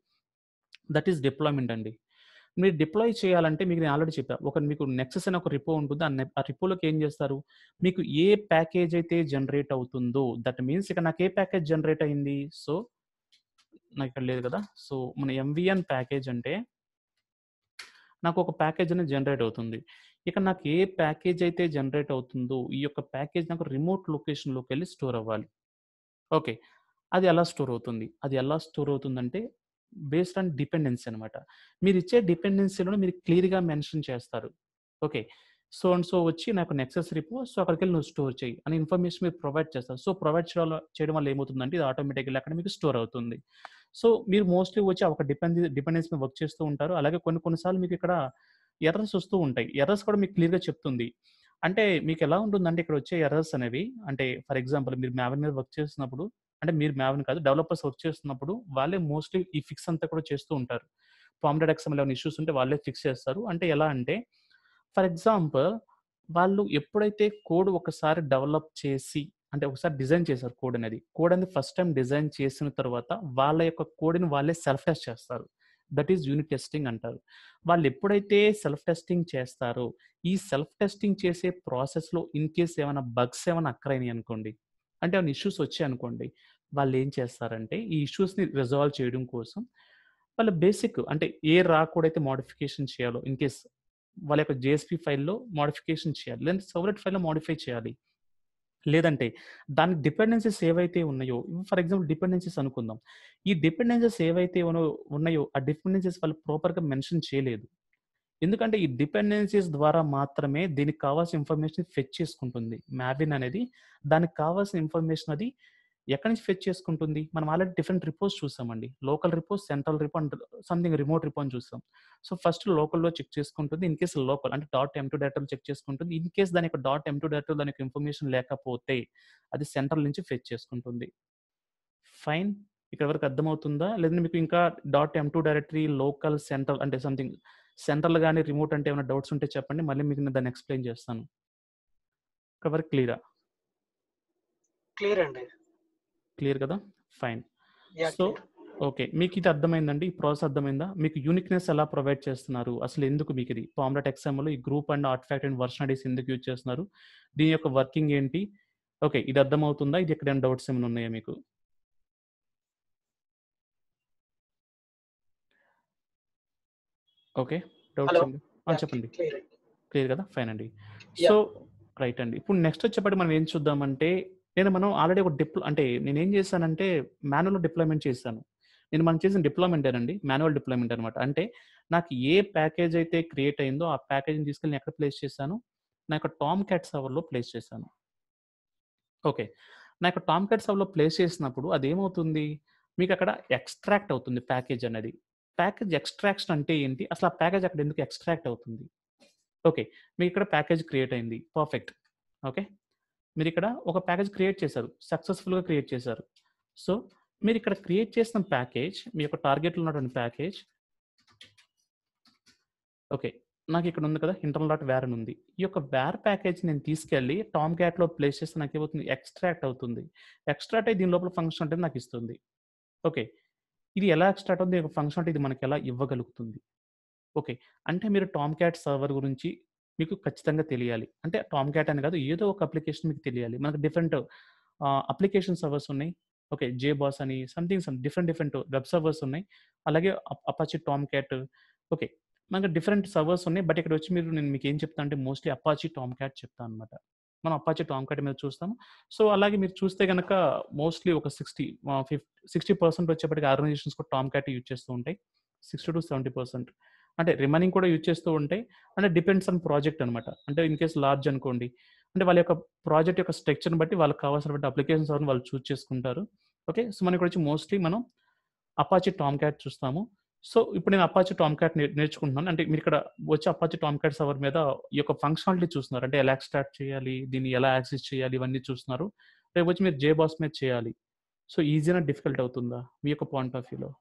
దట్ ఈస్ డిప్లాయ్మెంట్ అండి మీరు డిప్లాయ్ చేయాలంటే మీకు నేను ఆల్రెడీ చెప్పా ఒక మీకు నెక్సెస్ అనే ఒక రిపో ఉంటుంది ఆ నె- ఆ రిపోలోకి ఏం చేస్తారు మీకు ఏ ప్యాకేజ్ అయితే జనరేట్ అవుతుందో దట్ మీన్స్ ఇక్కడ నాకు ఏ ప్యాకేజ్ జనరేట్ అయింది సో నాకు ఇక్కడ లేదు కదా సో మన ఎంవిఎన్ ప్యాకేజ్ అంటే నాకు ఒక ప్యాకేజ్ అనేది జనరేట్ అవుతుంది ఇక నాకు ఏ ప్యాకేజ్ అయితే జనరేట్ అవుతుందో ఈ యొక్క ప్యాకేజ్ నాకు రిమోట్ లొకేషన్లోకి వెళ్ళి స్టోర్ అవ్వాలి ఓకే అది ఎలా స్టోర్ అవుతుంది అది ఎలా స్టోర్ అవుతుందంటే బేస్డ్ ఆన్ డిపెండెన్సీ అనమాట మీరు ఇచ్చే డిపెండెన్సీలో మీరు క్లియర్గా మెన్షన్ చేస్తారు ఓకే సో అండ్ సో వచ్చి నాకు నెక్సెస్ రిపో సో అక్కడికి వెళ్ళి నువ్వు స్టోర్ చేయి అని ఇన్ఫర్మేషన్ మీరు ప్రొవైడ్ చేస్తారు సో ప్రొవైడ్ చేయడం చేయడం వల్ల ఏమవుతుందంటే ఇది ఆటోమేటిక్గా అక్కడ మీకు స్టోర్ అవుతుంది సో మీరు మోస్ట్లీ వచ్చి ఒక డిపెండ్ డిపెండెన్స్ మీద వర్క్ చేస్తూ ఉంటారు అలాగే కొన్ని కొన్నిసార్లు మీకు ఇక్కడ ఎర్రర్స్ వస్తూ ఉంటాయి ఎర్రర్స్ కూడా మీకు క్లియర్గా చెప్తుంది అంటే మీకు ఎలా ఉంటుందంటే ఇక్కడ వచ్చే ఎర్రర్స్ అనేవి అంటే ఫర్ ఎగ్జాంపుల్ మీరు మ్యావెన్ మీద వర్క్ చేస్తున్నప్పుడు అంటే మీరు మ్యావెన్ కాదు డెవలపర్స్ వర్క్ చేస్తున్నప్పుడు వాళ్ళే మోస్ట్లీ ఈ ఫిక్స్ అంతా కూడా చేస్తూ ఉంటారు పాండెడ్ ఎక్స్ఎంఎల్ ఏమైనా ఇష్యూస్ ఉంటే వాళ్ళే ఫిక్స్ చేస్తారు అంటే ఎలా అంటే ఫర్ ఎగ్జాంపుల్ వాళ్ళు ఎప్పుడైతే కోడ్ ఒకసారి డెవలప్ చేసి అంటే ఒకసారి డిజైన్ చేశారు కోడ్ అనేది కోడ్ అనేది ఫస్ట్ టైం డిజైన్ చేసిన తర్వాత వాళ్ళ యొక్క కోడ్ని వాళ్ళే సెల్ఫ్ టెస్ట్ చేస్తారు దట్ ఈస్ యూనిట్ టెస్టింగ్ అంటారు వాళ్ళు ఎప్పుడైతే సెల్ఫ్ టెస్టింగ్ చేస్తారో ఈ సెల్ఫ్ టెస్టింగ్ చేసే ప్రాసెస్లో ఇన్ కేస్ ఏమైనా బగ్స్ ఏమైనా అక్కరైనాయి అనుకోండి అంటే ఏమైనా ఇష్యూస్ వచ్చాయి అనుకోండి వాళ్ళు ఏం చేస్తారంటే ఈ ఇష్యూస్ని రిజాల్వ్ చేయడం కోసం వాళ్ళ బేసిక్ అంటే ఏ రా కోడ్ అయితే మోడిఫికేషన్ చేయాలో ఇన్ కేస్ వాళ్ళ యొక్క జేఎస్పీ ఫైల్లో మోడిఫికేషన్ చేయాలి లేదంటే సౌలెట్ ఫైల్లో మోడిఫై చేయాలి లేదంటే దాని డిపెండెన్సీస్ ఏవైతే ఉన్నాయో ఫర్ ఎగ్జాంపుల్ డిపెండెన్సీస్ అనుకుందాం ఈ డిపెండెన్సీస్ ఏవైతే ఉన్నో- ఉన్నాయో ఆ డిపెండెన్సీస్ వాళ్ళు ప్రాపర్గా మెన్షన్ చేయలేదు ఎందుకంటే ఈ డిపెండెన్సీస్ ద్వారా మాత్రమే దీనికి కావాల్సిన ఇన్ఫర్మేషన్ ఫెచ్ చేసుకుంటుంది మ్యావిన్ అనేది దానికి కావాల్సిన ఇన్ఫర్మేషన్ అది ఎక్కడి నుంచి ఫెచ్ చేసుకుంటుంది మనం ఆల్రెడీ డిఫరెంట్ రిపోర్ట్స్ చూసామండి local report central report something remote report అని చూసాం సో ఫస్ట్ లోకల్లో చెక్ చేసుకుంటుంది ఇన్ కేసు లోకల్ అంటే డాట్ ఎం టూ డేటాలు చెక్ చేసుకుంటుంది ఇన్ కేసు దాని యొక్క డాట్ ఎం టూ డేటా దానికి ఇన్ఫర్మేషన్ లేకపోతే అది సెంట్రల్ నుంచి ఫెచ్ చేసుకుంటుంది ఫైన్ ఇక్కడ వరకు అర్థమవుతుందా లేదంటే మీకు ఇంకా dot M two directory local central అంటే సంథింగ్ సెంట్రల్ కానీ రిమోట్ అంటే ఏమైనా డౌట్స్ ఉంటే చెప్పండి మళ్ళీ మీకు నేను దాన్ని ఎక్స్ప్లెయిన్ చేస్తాను ఇక్కడ వరకు క్లియరా క్లియర్ అండి క్లియర్ కదా ఫైన్ యా సో ఓకే మీకు ఇది అర్థమైందండి ఈ ప్రాసెస్ అర్థమైందా మీకు యూనిక్నెస్ ఎలా ప్రొవైడ్ చేస్తున్నారు అసలు ఎందుకు మీకు ఇది పామ్లెట్ ఎక్సామ్లో ఈ group and artifact and version IDs ఎందుకు యూజ్ చేస్తున్నారు దీని యొక్క వర్కింగ్ ఏంటి ఓకే ఇది అర్థమవుతుందా ఇది ఎక్కడైనా డౌట్స్ ఏమైనా ఉన్నాయా మీకు ఓకే డౌట్స్ Hello. చెప్పండి క్లియర్ క్లియర్ కదా ఫైన్ అండి Yeah. సో రైట్ అండి ఇప్పుడు నెక్స్ట్ వచ్చేప్పటి మనం ఏం చూద్దామంటే నేను మనం ఆల్రెడీ ఒక డిప్లో అంటే నేను ఏం చేశానంటే మాన్యువల్ డిప్లాయ్మెంట్ చేశాను నేను మనం చేసిన డిప్లాయ్మెంట్ అండి మాన్యువల్ డిప్లాయ్మెంట్ అనమాట అంటే నాకు ఏ ప్యాకేజ్ అయితే క్రియేట్ అయిందో ఆ ప్యాకేజ్ని తీసుకెళ్ళి నేను ఎక్కడ ప్లేస్ చేశాను నా యొక్క టామ్ క్యాట్ సవర్లో ప్లేస్ చేశాను ఓకే నా యొక్క టామ్ క్యాట్ సవర్లో ప్లేస్ చేసినప్పుడు అది ఏమవుతుంది మీకు అక్కడ ఎక్స్ట్రాక్ట్ అవుతుంది ప్యాకేజ్ అనేది ప్యాకేజ్ ఎక్స్ట్రాక్షన్ అంటే ఏంటి అసలు ఆ ప్యాకేజ్ అక్కడ ఎందుకు ఎక్స్ట్రాక్ట్ అవుతుంది ఓకే మీకు ఇక్కడ ప్యాకేజ్ క్రియేట్ అయింది పర్ఫెక్ట్ ఓకే మీరు ఇక్కడ ఒక ప్యాకేజ్ క్రియేట్ చేశారు సక్సెస్ఫుల్గా క్రియేట్ చేశారు సో మీరు ఇక్కడ క్రియేట్ చేసిన ప్యాకేజ్ మీ యొక్క టార్గెట్లో ఉన్నటువంటి ప్యాకేజ్ ఓకే నాకు ఇక్కడ ఉంది కదా ఇంటర్నల్ డాట్ వేర్ అని ఉంది ఈ యొక్క వేర్ ప్యాకేజ్ నేను తీసుకెళ్ళి టామ్ క్యాట్లో ప్లేస్ చేస్తే నాకు ఏమవుతుంది ఎక్స్ట్రాక్ట్ అవుతుంది ఎక్స్ట్రాక్ట్ అయ్యి దీని లోపల ఫంక్షన్ అంటే నాకు ఇస్తుంది ఓకే ఇది ఎలా ఎక్స్ట్రాక్ట్ అవుతుంది ఒక ఫంక్షన్ అంటే ఇది మనకి ఎలా ఇవ్వగలుగుతుంది ఓకే అంటే మీరు టామ్ క్యాట్ సర్వర్ గురించి మీకు ఖచ్చితంగా తెలియాలి అంటే టామ్ క్యాట్ అని కాదు ఏదో ఒక అప్లికేషన్ మీకు తెలియాలి మనకు డిఫరెంట్ అప్లికేషన్ సర్వర్స్ ఉన్నాయి ఓకే జే బాస్ అని something some different different web servers ఉన్నాయి అలాగే అపాచి టామ్ క్యాట్ ఓకే మనకు డిఫరెంట్ సర్వర్స్ ఉన్నాయి బట్ ఇక్కడ వచ్చి మీరు నేను మీకు ఏం చెప్తాను అంటే మోస్ట్లీ అపాచి టామ్ క్యాట్ చెప్తాను అనమాట మనం అపాచి టామ్ క్యాట్ మీద చూస్తాము సో అలాగే మీరు చూస్తే కనుక మోస్ట్లీ ఒక సిక్స్టీ ఫిఫ్టీ సిక్స్టీ పర్సెంట్ వచ్చేప్పటికి ఆర్గనైజేషన్స్ కూడా టామ్ క్యాట్ యూజ్ చేస్తూ ఉంటాయి సిక్స్టీ టు సెవెంటీ పర్సెంట్ అంటే రిమైనింగ్ కూడా యూజ్ చేస్తూ ఉంటాయి అంటే డిపెండ్స్ ఆన్ ప్రాజెక్ట్ అనమాట అంటే ఇన్ కేస్ లార్జ్ అనుకోండి అంటే వాళ్ళ యొక్క ప్రాజెక్ట్ యొక్క స్ట్రక్చర్ని బట్టి వాళ్ళకి కావాల్సినటువంటి అప్లికేషన్స్ అవన్నీ వాళ్ళు చూస్ చేసుకుంటారు ఓకే సో మనకి వచ్చి మోస్ట్లీ మనం అపాచి టామ్ క్యాట్ చూస్తాము సో ఇప్పుడు నేను అపాచి టామ్ క్యాట్ నేర్చుకుంటున్నాను అంటే మీరు ఇక్కడ వచ్చి అపాచి టామ్ క్యాట్ సవర్ మీద ఈ యొక్క ఫంక్షనాలిటీ చూస్తున్నారు అంటే ఎలా ఎక్స్ట్రాక్ట్ చేయాలి దీన్ని ఎలా యాక్సెస్ చేయాలి ఇవన్నీ చూస్తున్నారు రేపు వచ్చి మీరు జే బాస్ మీద చేయాలి సో ఈజీనా డిఫికల్ట్ అవుతుందా మీ యొక్క పాయింట్ ఆఫ్ వ్యూలో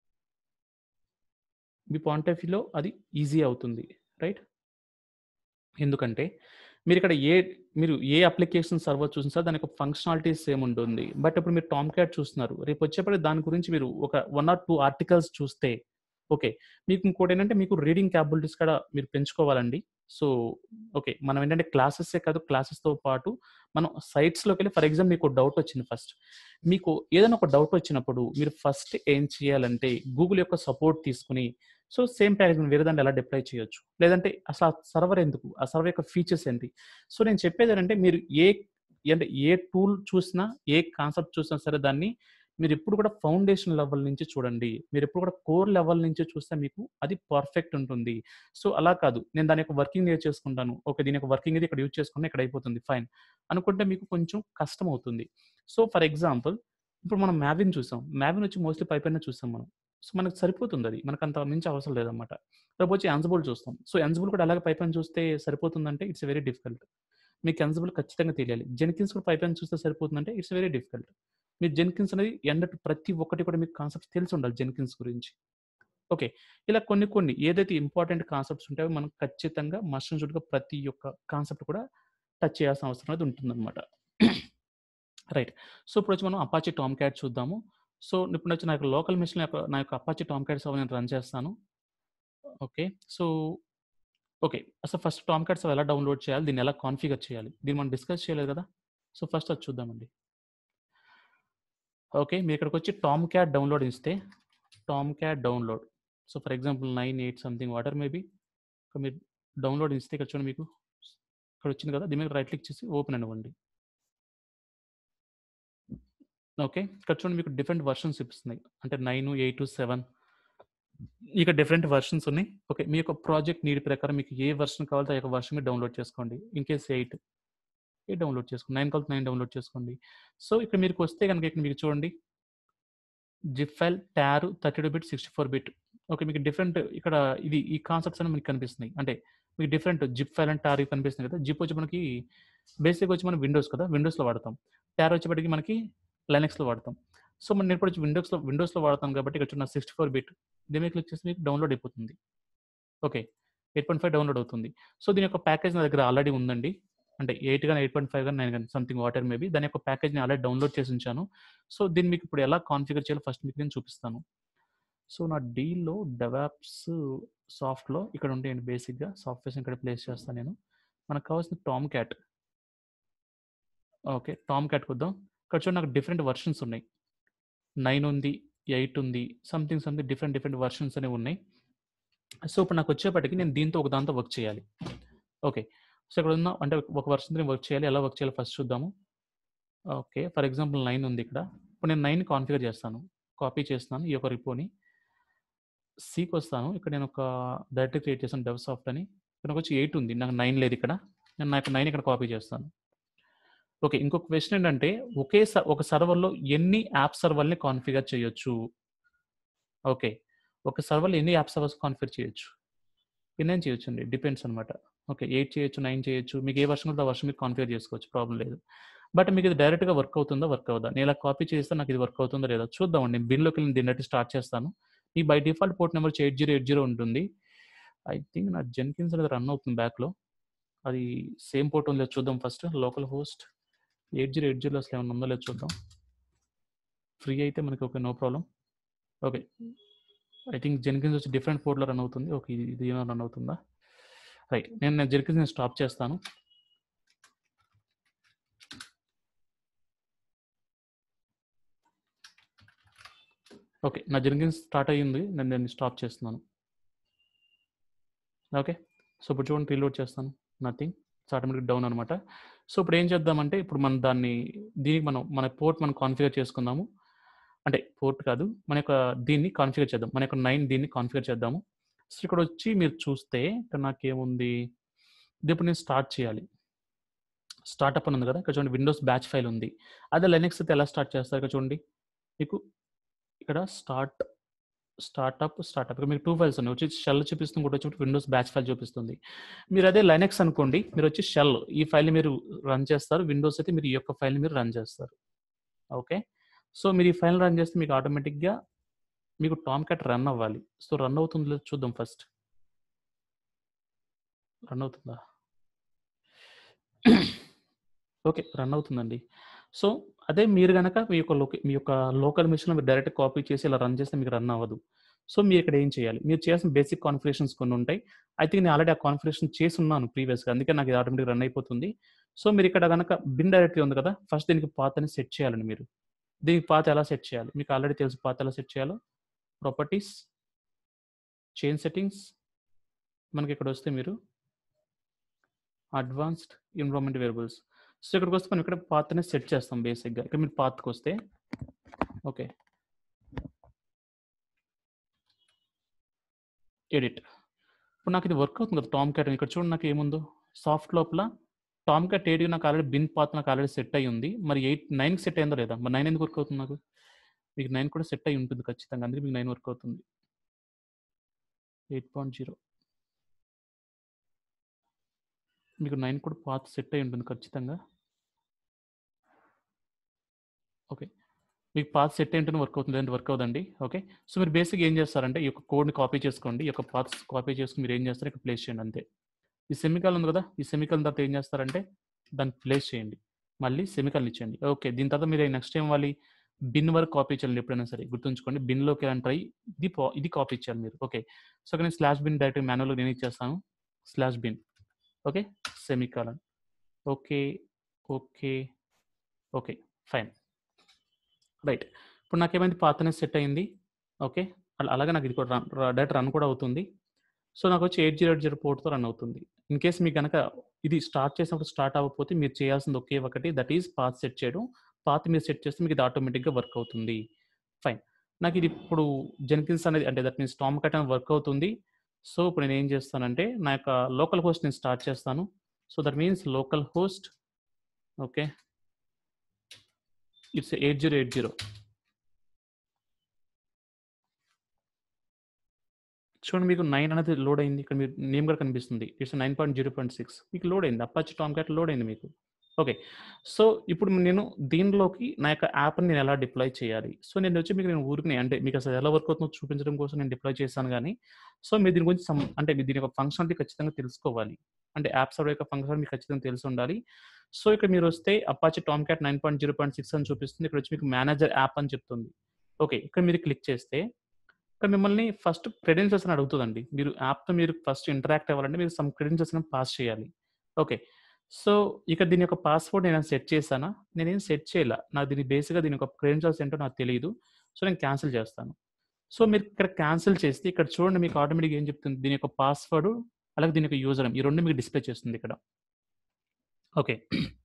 మీ పాయింట్ ఆఫ్ వ్యూలో అది ఈజీ అవుతుంది రైట్ ఎందుకంటే మీరు ఇక్కడ ఏ మీరు ఏ అప్లికేషన్ సర్వర్ చూసినా దాని యొక్క ఫంక్షనాలిటీ సేమ్ ఉంటుంది బట్ ఇప్పుడు మీరు టామ్ క్యాట్ చూస్తున్నారు రేపు వచ్చేప్పటికి దాని గురించి మీరు ఒక వన్ ఆర్ టూ ఆర్టికల్స్ చూస్తే ఓకే మీకు ఇంకోటి ఏంటంటే మీకు రీడింగ్ క్యాపబిలిటీస్ కూడా మీరు పెంచుకోవాలండి సో ఓకే మనం ఏంటంటే క్లాసెసే కాదు క్లాసెస్తో పాటు మనం సైట్స్లోకి వెళ్ళి ఫర్ ఎగ్జాంపుల్ మీకు డౌట్ వచ్చింది ఫస్ట్ మీకు ఏదైనా ఒక డౌట్ వచ్చినప్పుడు మీరు ఫస్ట్ ఏం చేయాలంటే గూగుల్ యొక్క సపోర్ట్ తీసుకుని సో సేమ్ ప్యాకేజ్ వేరే దాంట్లో ఎలా డిప్లై చేయొచ్చు లేదంటే అసలు ఆ సర్వర్ ఎందుకు ఆ సర్వర్ యొక్క ఫీచర్స్ ఏంటి సో నేను చెప్పేది ఏంటంటే మీరు ఏ అంటే ఏ టూల్ చూసినా ఏ కాన్సెప్ట్ చూసినా సరే దాన్ని మీరు ఎప్పుడు కూడా ఫౌండేషన్ లెవెల్ నుంచి చూడండి మీరు ఎప్పుడు కూడా కోర్ లెవెల్ నుంచి చూస్తే మీకు అది పర్ఫెక్ట్ ఉంటుంది సో అలా కాదు నేను దాని యొక్క వర్కింగ్ చేసుకుంటాను ఓకే దీని యొక్క వర్కింగ్ ఇది ఇక్కడ యూజ్ చేసుకుని ఇక్కడ అయిపోతుంది ఫైన్ అనుకుంటే మీకు కొంచెం కష్టం అవుతుంది సో ఫర్ ఎగ్జాంపుల్ ఇప్పుడు మనం మ్యావిన్ చూసాం మ్యావిన్ వచ్చి మోస్ట్లీ పైపైన చూసాం మనం సో మనకు సరిపోతుంది అది మనకు అంత మించి అవసరం లేదన్నమాట రేపు వచ్చి ఎన్జబుల్ చూస్తాం సో ఎన్జబుల్ కూడా అలాగే పైపైన చూస్తే సరిపోతుందంటే ఇట్స్ వెరీ డిఫికల్ట్ మీకు ఎన్జబుల్ ఖచ్చితంగా తెలియాలి జెన్కిన్స్ కూడా పైపైన చూస్తే సరిపోతుందంటే ఇట్స్ వెరీ డిఫికల్ట్ మీరు జెన్కిన్స్ అనేది ఎండ్ ప్రతి ఒక్కటి కూడా మీకు కాన్సెప్ట్స్ తెలిసి ఉండాలి జెన్కిన్స్ గురించి ఓకే ఇలా కొన్ని కొన్ని ఏదైతే ఇంపార్టెంట్ కాన్సెప్ట్స్ ఉంటాయో మనం ఖచ్చితంగా మస్టన్ షుడ్గా ప్రతి ఒక్క కాన్సెప్ట్ కూడా టచ్ చేయాల్సిన అవసరం అనేది ఉంటుందన్నమాట రైట్ సో ఇప్పుడు వచ్చి మనం అపాచి టామ్ క్యాట్ చూద్దాము సో ఇప్పుడు వచ్చి నా యొక్క లోకల్ మిషన్ యొక్క నా యొక్క అపాచి టామ్ క్యాట్ సర్వర్ నేను రన్ చేస్తాను ఓకే సో ఓకే అసలు ఫస్ట్ టామ్ క్యాట్ సర్వర్ ఎలా డౌన్లోడ్ చేయాలి దీన్ని ఎలా కాన్ఫిగర్ చేయాలి దీన్ని మనం డిస్కస్ చేయలేదు కదా సో ఫస్ట్ అది చూద్దామండి ఓకే మీరు ఇక్కడికి వచ్చి టామ్ క్యాట్ డౌన్లోడ్ ఇస్తే Tomcat download so for example nine eight something whatever maybe మీరు డౌన్లోడ్ ఇస్తే ఇక్కడ చూడండి మీకు ఇక్కడ వచ్చింది కదా దీని మీద రైట్ క్లిక్ చేసి ఓపెన్ అనివ్వండి ఓకే ఇక్కడ చూడండి మీకు డిఫరెంట్ వర్షన్స్ చూపిస్తున్నాయి అంటే నైన్ ఎయిట్ సెవెన్ ఇక డిఫరెంట్ వర్షన్స్ ఉన్నాయి ఓకే మీ యొక్క ప్రాజెక్ట్ నీడ్ ప్రకారం మీకు ఏ వర్షన్ కావాలో ఆ యొక్క వర్షన్ మీరు డౌన్లోడ్ చేసుకోండి in case eight eight download చేసుకోండి నైన్ కావాలి నైన్ డౌన్లోడ్ చేసుకోండి సో ఇక్కడ మీకు వస్తే కనుక ఇక్కడ మీకు చూడండి zip file tar thirty two bit sixty four bit okay మీకు డిఫరెంట్ ఇక్కడ ఇది ఈ కాన్సెప్ట్స్ అని మీకు కనిపిస్తున్నాయి అంటే మీకు different zip file and tar కనిపిస్తుంది కదా జిప్ వచ్చి మనకి బేసిక్ వచ్చి మనం విండోస్ కదా విండోస్లో వాడతాం ట్యార్ వచ్చేప్పటికి మనకి లైనక్స్లో వాడతాం సో మనం నేను ఇప్పుడు వచ్చి విండోస్లో విండోస్లో వాడతాం కాబట్టి ఇక్కడ చూడండి సిక్స్టీ ఫోర్ బిట్ దీని మీద క్లిక్ చేస్తే మీకు డౌన్లోడ్ అయిపోతుంది okay eight point five download అవుతుంది సో దీని యొక్క ప్యాకేజ్ నా దగ్గర ఆల్రెడీ ఉందండి అంటే ఎయిట్ కానీ ఎయిట్ పాయింట్ ఫైవ్ కానీ నైన్ కానీ సంథింగ్ వాటర్ మేబీ దాని యొక్క ప్యాకేజ్ని ఆల్రెడీ డౌన్లోడ్ చేసి ఉంచాను సో దీన్ని మీకు ఇప్పుడు ఎలా కాన్ఫిగర్ చేయాలో ఫస్ట్ మీకు నేను చూపిస్తాను సో నా డీల్లో డెవాప్స్ సాఫ్ట్లో ఇక్కడ ఉంటాయండి బేసిక్గా సాఫ్ట్వేర్స్ ఇక్కడ ప్లేస్ చేస్తాను నేను మనకు కావాల్సిన టామ్ క్యాట్ ఓకే టామ్ క్యాట్కి వద్దాం ఇక్కడ చూడండి నాకు డిఫరెంట్ వర్షన్స్ ఉన్నాయి నైన్ ఉంది ఎయిట్ ఉంది something something different different versions అనేవి ఉన్నాయి సో ఇప్పుడు నాకు వచ్చేప్పటికి నేను దీంతో ఒక దాంతో వర్క్ చేయాలి ఓకే సో ఇక్కడ ఉన్న అంటే ఒక వర్షన్తో నేను వర్క్ చేయాలి ఎలా వర్క్ చేయాలో ఫస్ట్ చూద్దాము ఓకే ఫర్ ఎగ్జాంపుల్ నైన్ ఉంది ఇక్కడ ఇప్పుడు నేను నైన్ కాన్ఫిగర్ చేస్తాను కాపీ చేస్తున్నాను ఈ యొక్క రిపోని సీకి వస్తాను ఇక్కడ నేను ఒక డైరెక్ట్ క్రియేట్ చేస్తాను డెవ్ సాఫ్ట్ అని ఇక్కడ నాకు వచ్చి ఎయిట్ ఉంది నాకు నైన్ లేదు ఇక్కడ నేను నాకు నైన్ ఇక్కడ కాపీ చేస్తాను ఓకే ఇంకొక క్వశ్చన్ ఏంటంటే ఒకే స- ఒక సర్వర్లో ఎన్ని యాప్ సర్వర్ని కాన్ఫిగర్ చేయొచ్చు ఓకే ఒక సర్వర్లో ఎన్ని యాప్ సర్వర్స్ కాన్ఫిగర్ చేయొచ్చు ఎన్ని చేయొచ్చు అండి డిపెండ్స్ అనమాట ఓకే ఎయిట్ చేయొచ్చు నైన్ చేయొచ్చు మీకు ఏ వర్షన్ ఆ వర్షన్ మీకు కాన్ఫిగర్ చేసుకోవచ్చు ప్రాబ్లం లేదు బట్ మీకు ఇది డైరెక్ట్గా వర్క్ అవుతుందా వర్క్ అవుదా నేను ఇలా కాపీ చేస్తే నాకు ఇది వర్క్ అవుతుందో లేదా చూద్దామండి నేను బిన్లోకి వెళ్ళి దీన్ని స్టార్ట్ చేస్తాను ఈ by default port number eight zero eight zero ఉంటుంది ఐ థింక్ నా జెన్కిన్స్ అనేది రన్ అవుతుంది బ్యాక్లో అది సేమ్ పోర్ట్ ఉందో చూద్దాం first local host eight zero eight zero అసలు ఏమైనా ఉందో లేదో చూద్దాం ఫ్రీ అయితే మనకి okay no problem okay I think Jenkins వచ్చి డిఫరెంట్ పోర్ట్లో రన్ అవుతుంది ఓకే ఇది ఇది ఏమైనా రన్ అవుతుందా రైట్ నేను నేను జెన్కిన్స్ నేను స్టాప్ చేస్తాను ఓకే నా జెన్కిన్స్ స్టార్ట్ అయ్యింది నేను నేను స్టాప్ చేస్తున్నాను ఓకే సో ఇప్పుడు చూడండి రీలోడ్ చేస్తాను నథింగ్ ఆటోమేటిక్ డౌన్ అనమాట సో ఇప్పుడు ఏం చేద్దామంటే ఇప్పుడు మనం దాన్ని దీనికి మనం మన పోర్ట్ మనం కాన్ఫిగర్ చేసుకుందాము అంటే పోర్ట్ కాదు మన యొక్క దీన్ని కాన్ఫిగర్ చేద్దాం మన యొక్క నైన్ దీన్ని కాన్ఫిగర్ చేద్దాము సో ఇక్కడ వచ్చి మీరు చూస్తే ఇక్కడ నాకేముంది ఇది ఇప్పుడు నేను స్టార్ట్ చేయాలి స్టార్ట్అప్ అని ఉంది కదా ఇక్కడ చూడండి విండోస్ బ్యాచ్ ఫైల్ ఉంది అదే లైనక్స్ అయితే ఎలా స్టార్ట్ చేస్తారు ఇక్కడ చూడండి మీకు ఇక్కడ స్టార్ట్ స్టార్ట్అప్ స్టార్ట్అప్ ఇక్కడ మీకు టూ ఫైల్స్ ఉన్నాయి వచ్చి షెల్ చూపిస్తుంది కూడా వచ్చి విండోస్ బ్యాచ్ ఫైల్ చూపిస్తుంది మీరు అదే లైనక్స్ అనుకోండి మీరు వచ్చి షెల్ ఈ ఫైల్ని మీరు రన్ చేస్తారు విండోస్ అయితే మీరు ఈ యొక్క ఫైల్ని మీరు రన్ చేస్తారు ఓకే సో మీరు ఈ ఫైల్ రన్ చేస్తే మీకు ఆటోమేటిక్గా మీకు టామ్ క్యాట్ రన్ అవ్వాలి సో రన్ అవుతుందో లేదో చూద్దాం ఫస్ట్ రన్ అవుతుందా ఓకే రన్ అవుతుందండి సో అదే మీరు కనుక మీ యొక్క లోక మీ యొక్క లోకల్ మిషన్లో మీరు డైరెక్ట్ కాపీ చేసి ఇలా రన్ చేస్తే మీకు రన్ అవ్వదు సో మీరు ఇక్కడ ఏం చేయాలి మీరు చేసిన బేసిక్ కాన్ఫిగరేషన్స్ కొన్ని ఉంటాయి ఐ థింక్ నేను ఆల్రెడీ ఆ కాన్ఫిగరేషన్ చేసి ఉన్నాను ప్రీవియస్గా అందుకే నాకు ఇది ఆటోమేటిక్ రన్ అయిపోతుంది సో మీరు ఇక్కడ కనుక బిన్ డైరెక్ట్లీ ఉంది కదా ఫస్ట్ దీనికి పాత్ అని సెట్ చేయాలండి మీరు దీనికి పాత ఎలా సెట్ చేయాలి మీకు ఆల్రెడీ తెలుసు పాత ఎలా సెట్ చేయాలో ప్రాపర్టీస్ చైన్ సెట్టింగ్స్ మనకి ఇక్కడ వస్తే మీరు అడ్వాన్స్డ్ ఎన్విరాన్మెంట్ వేరియబుల్స్ సో ఇక్కడికి వస్తే మనం ఇక్కడ పాత్ని సెట్ చేస్తాం బేసిక్గా ఇక్కడ మీరు పాత్కి వస్తే ఓకే ఎడిట్ ఇప్పుడు నాకు ఇది వర్క్ అవుతుంది కదా టామ్ క్యాట్ ఇక్కడ చూడండి నాకు ఏముందో సాఫ్ట్ లోపల టామ్ క్యాట్ ఎయిట్ నాకు ఆల్రెడీ బిన్ పాత్ నాకు ఆల్రెడీ సెట్ అయ్యి ఉంది మరి ఎయిట్ నైన్కి సెట్ అయిందో లేదా మరి నైన్ ఎందుకు వర్క్ అవుతుంది నాకు మీకు నైన్ కూడా సెట్ అయి ఉంటుంది ఖచ్చితంగా అందుకే మీకు నైన్ వర్క్ అవుతుంది ఎయిట్ పాయింట్ జీరో మీకు నైన్ కూడా పాత్ సెట్ అయి ఉంటుంది ఖచ్చితంగా ఓకే మీకు పాత్ సెట్ అయి ఉంటుంది వర్క్ అవుతుంది లేదంటే వర్క్ అవుదండి ఓకే సో మీరు బేసిక్ ఏం చేస్తారంటే ఈ యొక్క కోడ్ని కాపీ చేసుకోండి ఈ యొక్క పాత్స్ కాపీ చేసుకుని మీరు ఏం చేస్తారు ఇక్కడ ప్లేస్ చేయండి అంతే ఈ సెమికల్ ఉంది కదా ఈ సెమికల్ తర్వాత ఏం చేస్తారంటే దాన్ని ప్లేస్ చేయండి మళ్ళీ సెమికల్ ఇచ్చేయండి ఓకే దీని తర్వాత మీరు నెక్స్ట్ టైం వాళ్ళు బిన్ వరకు కాపీ చేయాలి ఎప్పుడైనా సరే గుర్తుంచుకోండి బిన్లోకి ఎంటర్ అయ్యి ఇది పా- ఇది కాపీ ఇచ్చాను మీరు ఓకే సో ఇక్కడ నేను స్లాష్ బిన్ డైరెక్ట్ మాన్యువల్గా నేను ఇచ్చేస్తాను slash bin okay semicolon okay okay okay fine right ఇప్పుడు నాకేమైంది పాతనే సెట్ అయింది ఓకే అలా అలాగే నాకు ఇది కూడా రన్ డైరెక్ట్ రన్ కూడా అవుతుంది సో నాకు వచ్చి ఎయిట్ జీరో ఎయిట్ జీరో పోర్ట్తో రన్ అవుతుంది ఇన్ కేస్ మీకు కనుక ఇది స్టార్ట్ చేసినప్పుడు స్టార్ట్ అవ్వకపోతే మీరు చేయాల్సింది ఒకే ఒకటి దట్ ఈస్ పాత్ సెట్ చేయడం పాత్ మీరు సెట్ చేస్తే మీకు ఇది ఆటోమేటిక్గా వర్క్ అవుతుంది ఫైన్ నాకు ఇది ఇప్పుడు జెన్కిన్స్ అనేది అంటే దట్ మీన్స్ టామ్ కట్ అనేది వర్క్ అవుతుంది సో ఇప్పుడు నేను ఏం చేస్తానంటే నా యొక్క లోకల్ హోస్ట్ నేను స్టార్ట్ చేస్తాను so that means localhost okay it's eight zero eight zero చూడండి మీకు నైన్ అనేది లోడ్ అయింది ఇక్కడ మీరు నేమ్ కూడా కనిపిస్తుంది it's nine point zero point six మీకు లోడ్ అయింది అప్పాచి టామ్ క్యాట్ లోడ్ అయింది మీకు ఓకే సో ఇప్పుడు నేను దీనిలోకి నా యొక్క యాప్ని నేను ఎలా డిప్లాయ్ చేయాలి సో నేను వచ్చి మీకు నేను ఊరికి అంటే మీకు అసలు ఎలా వర్క్ అవుతుందో చూపించడం కోసం నేను డిప్లాయ్ చేశాను కానీ సో మీరు దీని గురించి some- అంటే మీరు దీని యొక్క ఫంక్షనాలిటీ ఖచ్చితంగా తెలుసుకోవాలి అంటే యాప్ సర్వర్ యొక్క ఫంక్షన్ మీకు ఖచ్చితంగా తెలిసి ఉండాలి సో ఇక్కడ మీరు వస్తే Apache Tomcat nine point zero point six అని చూపిస్తుంది ఇక్కడ వచ్చి మీకు మేనేజర్ యాప్ అని చెప్తుంది ఓకే ఇక్కడ మీరు క్లిక్ చేస్తే ఇక్కడ మిమ్మల్ని ఫస్ట్ క్రెడెన్షియల్స్ అని అడుగుతుందండి మీరు యాప్తో మీరు ఫస్ట్ ఇంటరాక్ట్ అవ్వాలంటే మీరు సమ్ క్రెడెన్షియల్స్ అని పాస్ చేయాలి ఓకే సో ఇక్కడ దీని యొక్క పాస్వర్డ్ నేను సెట్ చేశానా నేనేం సెట్ చేయాల నాకు దీని బేసిక్గా దీని యొక్క క్రెడెన్షియల్స్ ఏంటో నాకు తెలియదు సో నేను క్యాన్సిల్ చేస్తాను సో మీరు ఇక్కడ క్యాన్సిల్ చేస్తే ఇక్కడ చూడండి మీకు ఆటోమేటిక్గా ఏం చెప్తుంది దీని యొక్క పాస్వర్డ్ అలాగే దీని యొక్క యూజర్ ఈ రెండు మీకు డిస్ప్లే చేస్తుంది ఇక్కడ ఓకే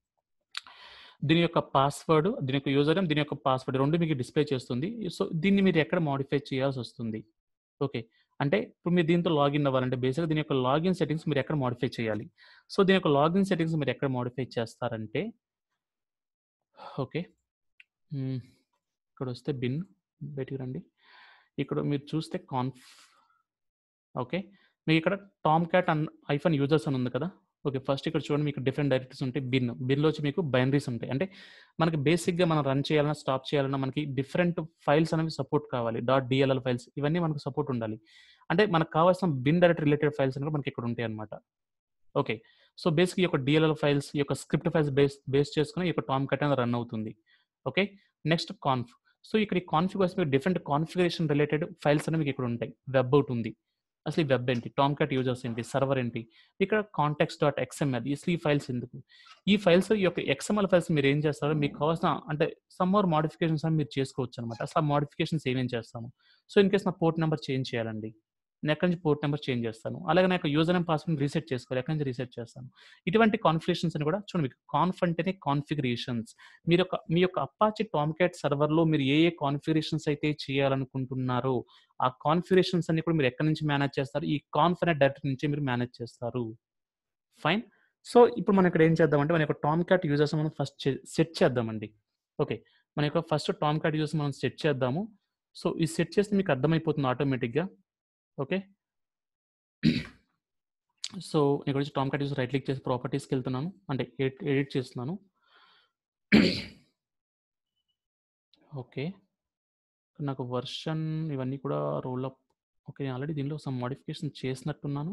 దీని యొక్క పాస్వర్డ్ దీని యొక్క యూజర్ దీని యొక్క పాస్వర్డ్ రెండు మీకు డిస్ప్లే చేస్తుంది సో దీన్ని మీరు ఎక్కడ మాడిఫై చేయాల్సి వస్తుంది ఓకే అంటే ఇప్పుడు మీరు దీంతో లాగిన్ అవ్వాలంటే బేసిక్గా దీని యొక్క లాగిన్ సెట్టింగ్స్ మీరు ఎక్కడ మాడిఫై చేయాలి సో దీని యొక్క లాగిన్ సెట్టింగ్స్ మీరు ఎక్కడ మాడిఫై చేస్తారంటే ఓకే మ్మ్. ఇక్కడ వస్తే బిన్ బయటికి రండి ఇక్కడ మీరు చూస్తే కాన్ఫ్ ఓకే మీకు ఇక్కడ టామ్ క్యాట్ అన్ ఐఫోన్ యూజర్స్ అని ఉంది కదా ఓకే ఫస్ట్ ఇక్కడ చూడండి మీకు డిఫరెంట్ డైరెక్టరీస్ ఉంటాయి బిన్ బిన్లో వచ్చి మీకు బైనరీస్ ఉంటాయి అంటే మనకి బేసిక్గా మనం రన్ చేయాలన్నా స్టాప్ చేయాలన్నా మనకి డిఫరెంట్ ఫైల్స్ అనేవి సపోర్ట్ కావాలి డాట్ డిఎల్ఎల్ ఫైల్స్ ఇవన్నీ మనకు సపోర్ట్ ఉండాలి అంటే మనకు కావాల్సిన బిన్ డైరెక్ట్ రిలేటెడ్ ఫైల్స్ అనేవి మనకి ఇక్కడ ఉంటాయి అనమాట ఓకే సో బేసిక్ ఈ యొక్క డిఎల్ఎల్ ఫైల్స్ ఈ యొక్క స్క్రిప్ట్ ఫైల్స్ బేస్ బేస్ చేసుకుని ఈ యొక్క టామ్ కట్ అనేది రన్ అవుతుంది ఓకే నెక్స్ట్ కాన్ఫ్ సో ఇక్కడ ఈ కాన్ఫిగ్ వస్తే మీకు డిఫరెంట్ కాన్ఫిగరేషన్ రిలేటెడ్ ఫైల్స్ అనేవి మీకు ఇక్కడ ఉంటాయి వెబ్ అవుట్ ఉంది అసలు ఈ వెబ్ ఏంటి టామ్ క్యాట్ యూజర్స్ ఏంటి సర్వర్ ఏంటి ఇక్కడ కాంటాక్ట్స్ డాట్ ఎక్స్ఎంఎల్ అసలు ఈ ఫైల్స్ ఎందుకు ఈ ఫైల్స్ ఈ యొక్క ఎక్స్ఎంఎల్ ఫైల్స్ మీరు ఏం చేస్తారో మీకు కావాల్సిన అంటే సమ్ మోర్ మాడిఫికేషన్స్ అని మీరు చేసుకోవచ్చు అనమాట అసలు ఆ మాడిఫికేషన్స్ ఏమేం చేస్తాము సో ఇన్ కేస్ నా పోర్ట్ నెంబర్ చేంజ్ చేయాలండి నేను ఎక్కడి నుంచి పోర్ట్ నెంబర్ చేంజ్ చేస్తాను అలాగే నా యొక్క యూజర్ అండ్ పాస్వర్డ్ రీసెట్ చేసుకోవాలి ఎక్కడి నుంచి రీసెట్ చేస్తాను ఇటువంటి కాన్ఫిగరేషన్స్ అని కూడా చూడండి మీకు కాన్ఫ్ అంటేనే కాన్ఫిగరేషన్స్ మీరు యొక్క మీ యొక్క అప్పాచి టామ్ క్యాట్ సర్వర్లో మీరు ఏ ఏ కాన్ఫిగరేషన్స్ అయితే చేయాలనుకుంటున్నారో ఆ కాన్ఫిగరేషన్స్ అన్ని కూడా మీరు ఎక్కడి నుంచి మేనేజ్ చేస్తారు ఈ కాన్ఫిడెంట్ డైరెక్ట్ నుంచి మీరు మేనేజ్ చేస్తారు ఫైన్ సో ఇప్పుడు మనం ఇక్కడ ఏం చేద్దామంటే మన యొక్క టామ్ క్యాట్ యూజర్స్ మనం ఫస్ట్ సెట్ చేద్దామండి ఓకే మన యొక్క ఫస్ట్ టామ్ క్యాట్ యూజర్స్ మనం సెట్ చేద్దాము సో ఈ సెట్ చేస్తే మీకు అర్థమైపోతుంది ఆటోమేటిక్గా ఓకే సో ఇక్కడ వచ్చి Tomcat user right click చేసి ప్రాపర్టీస్కి వెళ్తున్నాను అంటే ఎడిట్ చేస్తున్నాను ఓకే నాకు వర్షన్ ఇవన్నీ కూడా రోల్ అప్ ఓకే నేను ఆల్రెడీ దీనిలో సమ్ మోడిఫికేషన్ చేసినట్టున్నాను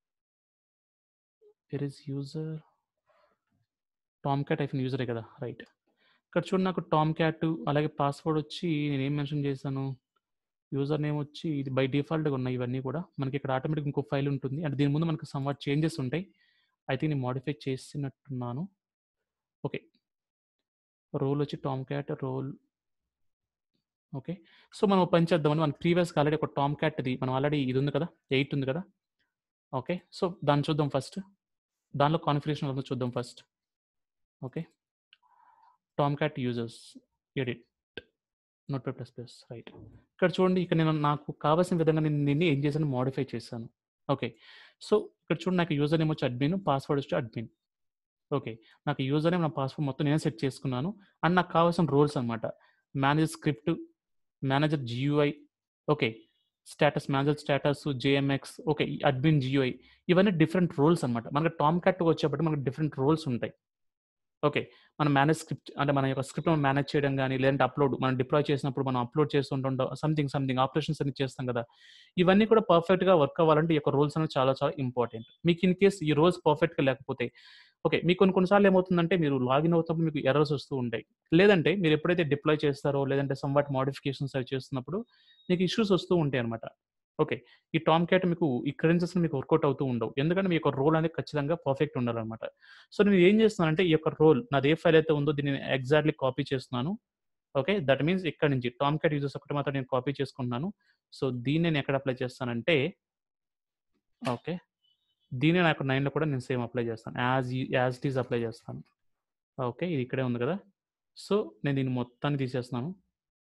వెర్ ఇస్ యూజర్ టామ్ క్యాట్ ఐఫోన్ యూజరే కదా రైట్ ఇక్కడ చూడండి నాకు టామ్ క్యాట్ అలాగే పాస్వర్డ్ వచ్చి నేను ఏం మెన్షన్ చేశాను యూజర్ నేమ్ వచ్చి ఇది బై డిఫాల్ట్గా ఉన్నాయి ఇవన్నీ కూడా మనకి ఇక్కడ ఆటోమేటిక్ ఇంకో ఫైల్ ఉంటుంది అంటే దీని ముందు మనకు సమ్వాట్ చేంజెస్ ఉంటాయి అయితే నేను మాడిఫై చేసినట్టున్నాను ఓకే రోల్ వచ్చి Tomcat role okay so మనం పని చేద్దామని మన ప్రీవియస్గా ఆల్రెడీ ఒక టామ్ క్యాట్ ఇది మనం ఆల్రెడీ ఇది ఉంది కదా ఎయిట్ ఉంది కదా ఓకే సో దాన్ని చూద్దాం ఫస్ట్ దానిలో కాన్ఫిగరేషన్ ఉందో చూద్దాం first okay Tomcat users edit notepad plus plus right ఇక్కడ చూడండి ఇక్కడ నేను నాకు కావాల్సిన విధంగా నేను దీన్ని ఏం చేశాను మోడిఫై చేశాను ఓకే సో ఇక్కడ చూడండి నాకు యూజర్ నేమ్ వచ్చి అడ్మిన్ పాస్వర్డ్ వచ్చి అడ్మిన్ ఓకే నాకు యూజర్ నేమ్ నా పాస్వర్డ్ మొత్తం నేను సెట్ చేసుకున్నాను అండ్ నాకు కావాల్సిన రోల్స్ అనమాట manager script manager GUI okay status manager status JMX okay admin GUI ఇవన్నీ డిఫరెంట్ రోల్స్ అనమాట మనకి టామ్ క్యాట్ వచ్చేప్పటికి మనకి డిఫరెంట్ రోల్స్ ఉంటాయి ఓకే మనం మేనేజ్ స్క్రిప్ట్ అంటే మన యొక్క స్క్రిప్ట్ మనం మేనేజ్ చేయడం కానీ లేదంటే అప్లోడ్ మనం డిప్లాయ్ చేసినప్పుడు మనం అప్లోడ్ చేస్తుంటాం సంథింగ్ సంథింగ్ ఆపరేషన్స్ అన్ని చేస్తాం కదా ఇవన్నీ కూడా పర్ఫెక్ట్గా వర్క్ అవ్వాలంటే ఈ యొక్క రోల్స్ అనేవి చాలా చాలా ఇంపార్టెంట్ మీకు ఇన్ కేస్ ఈ రోల్స్ పర్ఫెక్ట్గా లేకపోతే ఓకే మీకు కొన్ని కొన్నిసార్లు ఏమవుతుందంటే మీరు లాగిన్ అవుతున్నప్పుడు మీకు ఎర్రర్స్ వస్తూ ఉంటాయి లేదంటే మీరు ఎప్పుడైతే డిప్లాయ్ చేస్తారో లేదంటే సమ్వాట్ మోడిఫికేషన్స్ అవి చేస్తున్నప్పుడు మీకు ఇష్యూస్ వస్తూ ఉంటాయి అనమాట ఓకే ఈ టామ్ క్యాట్ మీకు ఈ క్రెడెన్సెస్ మీకు వర్కౌట్ అవుతూ ఉండవు ఎందుకంటే మీ యొక్క రోల్ అనేది ఖచ్చితంగా పర్ఫెక్ట్ ఉండాలన్నమాట సో నేను ఏం చేస్తున్నానంటే ఈ యొక్క రోల్ నాది ఏ ఫైల్ అయితే ఉందో దీన్ని ఎగ్జాక్ట్లీ కాపీ చేస్తున్నాను ఓకే దట్ మీన్స్ ఇక్కడ నుంచి టామ్ క్యాట్ యూజర్స్ ఒకటి మాత్రం నేను కాపీ చేసుకుంటున్నాను సో దీన్ని నేను ఎక్కడ అప్లై చేస్తానంటే ఓకే దీన్ని నాకు నైన్లో కూడా నేను సేమ్ అప్లై చేస్తాను as as it is apply చేస్తాను ఓకే ఇది ఇక్కడే ఉంది కదా సో నేను దీన్ని మొత్తాన్ని తీసేస్తున్నాను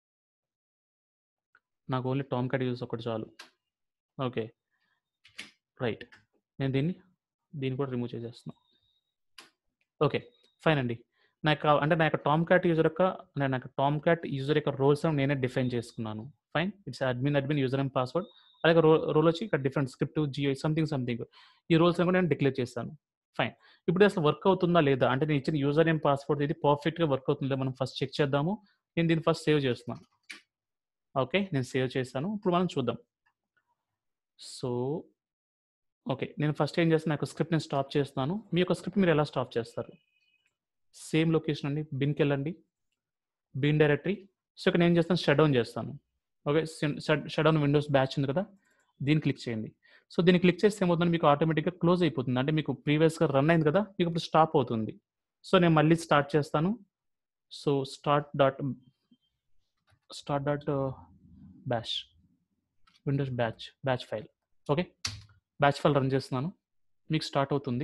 నాకు ఓన్లీ టామ్ క్యాట్ యూజర్స్ ఒకటి చాలు ఓకే రైట్ నేను దీన్ని దీన్ని కూడా రిమూవ్ చేసేస్తున్నాను ఓకే ఫైన్ అండి నాకు కా- అంటే నా యొక్క టామ్ క్యాట్ యూజర్ యొక్క నేను నాకు టామ్ క్యాట్ యూజర్ యొక్క రోల్స్ నేనే డిఫైన్ చేసుకున్నాను fine it's admin admin user and password అలాగే రో రోల్ వచ్చి ఇక్కడ డిఫరెంట్ స్క్రిప్ట్ జియో సంథింగ్ సంథింగ్ ఈ రోల్స్ కూడా నేను డిక్లేర్ చేస్తాను ఫైన్ ఇప్పుడు అసలు వర్క్ అవుతుందా లేదా అంటే నేను ఇచ్చిన యూజర్ నేమ్ పాస్వర్డ్ ఇది పర్ఫెక్ట్గా వర్క్ అవుతుందా మనం ఫస్ట్ చెక్ చేద్దాము నేను దీన్ని ఫస్ట్ సేవ్ చేస్తున్నాను ఓకే నేను సేవ్ చేస్తాను ఇప్పుడు మనం చూద్దాం సో ఓకే నేను ఫస్ట్ ఏం చేస్తాను నాకు స్క్రిప్ట్ నేను స్టాప్ చేస్తున్నాను మీ యొక్క స్క్రిప్ట్ మీరు ఎలా స్టాప్ చేస్తారు సేమ్ లొకేషన్ అండి బిన్కి వెళ్ళండి బిన్ డైరెక్టరీ సో ఇక్కడ నేను ఏం చేస్తాను షట్ డౌన్ చేస్తాను okay shut down Windows batch ఉంది కదా దీన్ని క్లిక్ చేయండి సో దీన్ని క్లిక్ చేస్తే ఏమవుతుంది మీకు ఆటోమేటిక్గా క్లోజ్ అయిపోతుంది అంటే మీకు ప్రీవియస్గా రన్ అయింది కదా మీకు ఇప్పుడు స్టాప్ అవుతుంది సో నేను మళ్ళీ స్టార్ట్ చేస్తాను so start dot start dot bash Windows batch batch file okay batch file run చేస్తున్నాను మీకు స్టార్ట్ అవుతుంది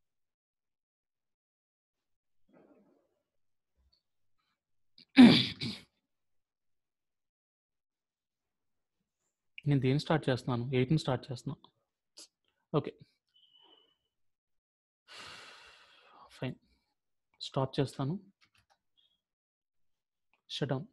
నేను దేని స్టార్ట్ చేస్తున్నాను ఎయిట్ని స్టార్ట్ చేస్తున్నాను ఓకే ఫైన్ స్టాప్ చేస్తాను షటౌన్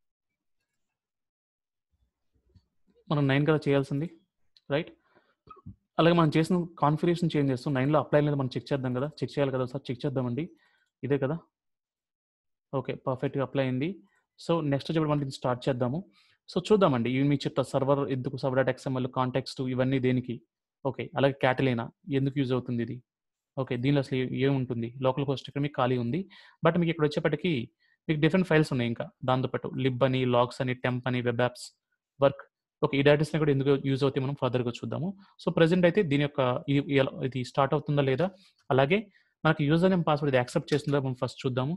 మనం నైన్ కదా చేయాల్సింది రైట్ అలాగే మనం చేసిన కాన్ఫిగరేషన్ చేంజ్ చేస్తాం నైన్లో అప్లై లేదు మనం చెక్ చేద్దాం కదా చెక్ చేయాలి కదా సార్ చెక్ చేద్దామండి ఇదే కదా ఓకే పర్ఫెక్ట్గా అప్లై అయింది సో నెక్స్ట్ వచ్చి మనం దీన్ని స్టార్ట్ చేద్దాము సో చూద్దామండి ఇవి మీకు చెప్తా సర్వర్ ఎందుకు సర్వర్ డాట్ ఎక్స్ఎంఎల్ కాంటాక్ట్స్ ఇవన్నీ దేనికి ఓకే అలాగే క్యాటలీనా ఎందుకు యూజ్ అవుతుంది ఇది ఓకే దీనిలో అసలు ఏ- ఏముంటుంది లోకల్ హోస్ట్ ఇక్కడ మీకు ఖాళీ ఉంది బట్ మీకు ఇక్కడ వచ్చేప్పటికి మీకు డిఫరెంట్ ఫైల్స్ ఉన్నాయి ఇంకా దాంతోపాటు లిబ్ అని లాగ్స్ అని టెంప్ అని వెబ్ యాప్స్ వర్క్ ఓకే ఈ డేటాస్ కూడా ఎందుకు యూజ్ అవుతాయి మనం ఫర్దర్గా చూద్దాము సో ప్రజెంట్ అయితే దీని యొక్క ఇది ఎలా- ఇది స్టార్ట్ అవుతుందా లేదా అలాగే మనకి యూజర్ నేమ్ పాస్వర్డ్ ఇది యాక్సెప్ట్ చేస్తుందా మనం ఫస్ట్ చూద్దాము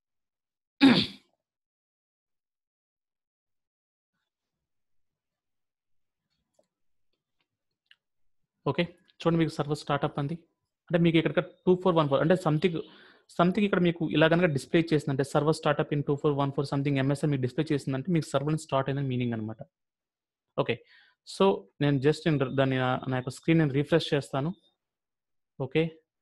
ఓకే చూడండి మీకు సర్వర్ స్టార్ట్అప్ అంది అంటే మీకు ఇక్కడ టూ ఫోర్ వన్ ఫోర్ అంటే సంథింగ్ సంథింగ్ ఇక్కడ మీకు ఇలా కనుక డిస్ప్లే చేసిందంటే server startup in two four one four something MSM మీకు డిస్ప్లే చేసిందంటే మీకు సర్వర్ స్టార్ట్ అయిందని మీనింగ్ అనమాట ఓకే సో నేను జస్ట్ నేను దాన్ని నా- నా యొక్క స్క్రీన్ నేను రీఫ్రెష్ చేస్తాను ఓకే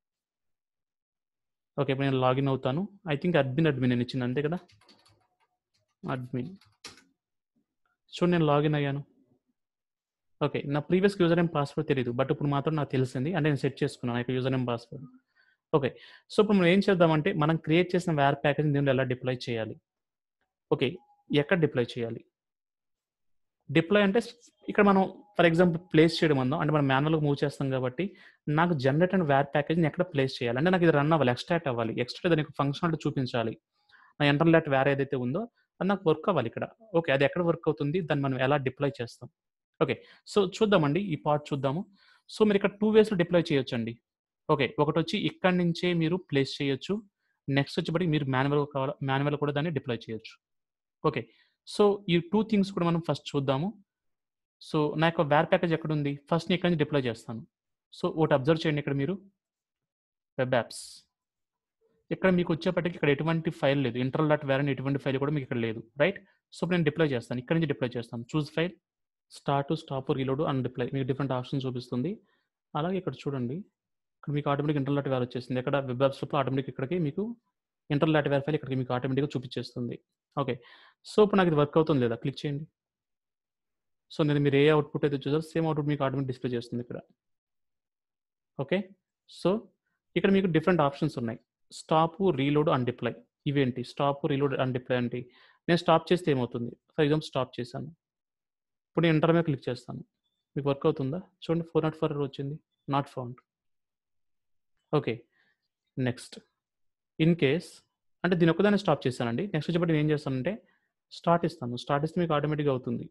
ఓకే ఇప్పుడు నేను లాగిన్ అవుతాను ఐ థింక్ అడ్మిన్ అడ్మిన్ నేను ఇచ్చింది అంతే కదా అడ్మిన్ చూడండి నేను లాగిన్ అయ్యాను ఓకే నా ప్రీవియస్ యూజర్ నేమ్ పాస్వర్డ్ తెలియదు బట్ ఇప్పుడు మాత్రం నాకు తెలిసింది అంటే నేను సెట్ చేసుకున్నాను నాకు user name password okay so ఇప్పుడు మనం ఏం చేద్దామంటే మనం క్రియేట్ చేసిన వేర్ ప్యాకేజ్ దీనిలో ఎలా డిప్లాయ్ చేయాలి ఓకే ఎక్కడ డిప్లాయ్ చేయాలి డిప్లాయ్ అంటే ఇక్కడ మనం ఫర్ ఎగ్జాంపుల్ ప్లేస్ చేయడం అందాం అంటే మనం మాన్యువల్గా మూవ్ చేస్తాం కాబట్టి నాకు జనరేట్ అండ్ వేర్ ప్యాకేజ్ని ఎక్కడ ప్లేస్ చేయాలి అంటే నాకు ఇది రన్ అవ్వాలి ఎక్స్ట్రాక్ట్ అవ్వాలి ఎక్స్ట్రా దానికి ఫంక్షనాలిటీ చూపించాలి నా ఇంటర్నెట్ వేర్ ఏదైతే ఉందో అది నాకు వర్క్ అవ్వాలి ఇక్కడ ఓకే అది ఎక్కడ వర్క్ అవుతుంది దాన్ని మనం ఎలా డిప్లాయ్ చేస్తాం ఓకే సో చూద్దామండి ఈ పార్ట్ చూద్దాము సో మీరు ఇక్కడ టూ వేస్లో డిప్లాయ్ చేయొచ్చండి ఓకే ఒకటి వచ్చి ఇక్కడి నుంచే మీరు ప్లేస్ చేయొచ్చు నెక్స్ట్ వచ్చేప్పటికి మీరు మాన్యువల్ కావాలి మాన్యువల్ కూడా దాన్ని డిప్లాయ్ చేయొచ్చు ఓకే సో ఈ టూ థింగ్స్ కూడా మనం ఫస్ట్ చూద్దాము సో నా యొక్క వేర్ ప్యాకేజ్ ఎక్కడ ఉంది ఫస్ట్ నేను ఇక్కడ నుంచి డిప్లాయ్ చేస్తాను సో ఒకటి అబ్జర్వ్ చేయండి ఇక్కడ మీరు వెబ్ యాప్స్ ఇక్కడ మీకు వచ్చేప్పటికి ఇక్కడ ఎటువంటి ఫైల్ లేదు ఇంటర్నల్ డాట్ వేర్ అని ఎటువంటి ఫైల్ కూడా మీకు ఇక్కడ లేదు రైట్ సో ఇప్పుడు నేను డిప్లాయ్ చేస్తాను ఇక్కడ నుంచి డిప్లాయ్ చేస్తాను choose file start stop reload and deploy మీకు డిఫరెంట్ ఆప్షన్ చూపిస్తుంది అలాగే ఇక్కడ చూడండి ఇక్కడ మీకు ఆటోమేటిక్ ఇంటర్నెట్ వేర్ వచ్చేసింది ఇక్కడ వెబ్ యాప్స్లో ఆటోమేటిక్ ఇక్కడికి మీకు ఇంటర్నెట్ వేర్ ఫైల్ ఇక్కడికి మీకు ఆటోమేటిక్గా చూపించేస్తుంది ఓకే సో ఇప్పుడు నాకు ఇది వర్క్ అవుతుంది లేదా క్లిక్ చేయండి సో నేను మీరు ఏ అవుట్పుట్ అయితే చూసారో సేమ్ అవుట్పుట్ మీకు ఆటోమేటిక్ డిస్ప్లే చేస్తుంది ఇక్కడ ఓకే సో ఇక్కడ మీకు డిఫరెంట్ ఆప్షన్స్ ఉన్నాయి స్టాప్ రీలోడ్ అండ్ డిప్లై ఇవేంటి స్టాప్ రీలోడ్ అండ్ డిప్లై అంటే నేను స్టాప్ చేస్తే ఏమవుతుంది ఫర్ ఎగ్జాంపుల్ స్టాప్ చేశాను ఇప్పుడు నేను ఎంటర్ మీద క్లిక్ చేస్తాను మీకు వర్క్ అవుతుందా చూడండి ఫోర్ నాట్ ఫోర్ వచ్చింది not found okay next in case అంటే దీని ఒక్కదాన్ని స్టాప్ చేశానండి నెక్స్ట్ వచ్చేప్పటి నేను ఏం చేస్తానంటే స్టార్ట్ ఇస్తాను స్టార్ట్ ఇస్తే మీకు ఆటోమేటిక్గా అవుతుంది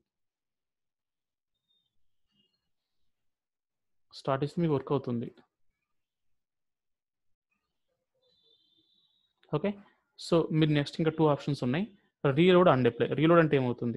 స్టార్ట్ ఇస్తే మీకు వర్క్ అవుతుంది ఓకే సో మీరు నెక్స్ట్ ఇంకా టూ ఆప్షన్స్ ఉన్నాయి రీలోడ్ అండ్ డిప్లై రీలోడ్ అంటే ఏమవుతుంది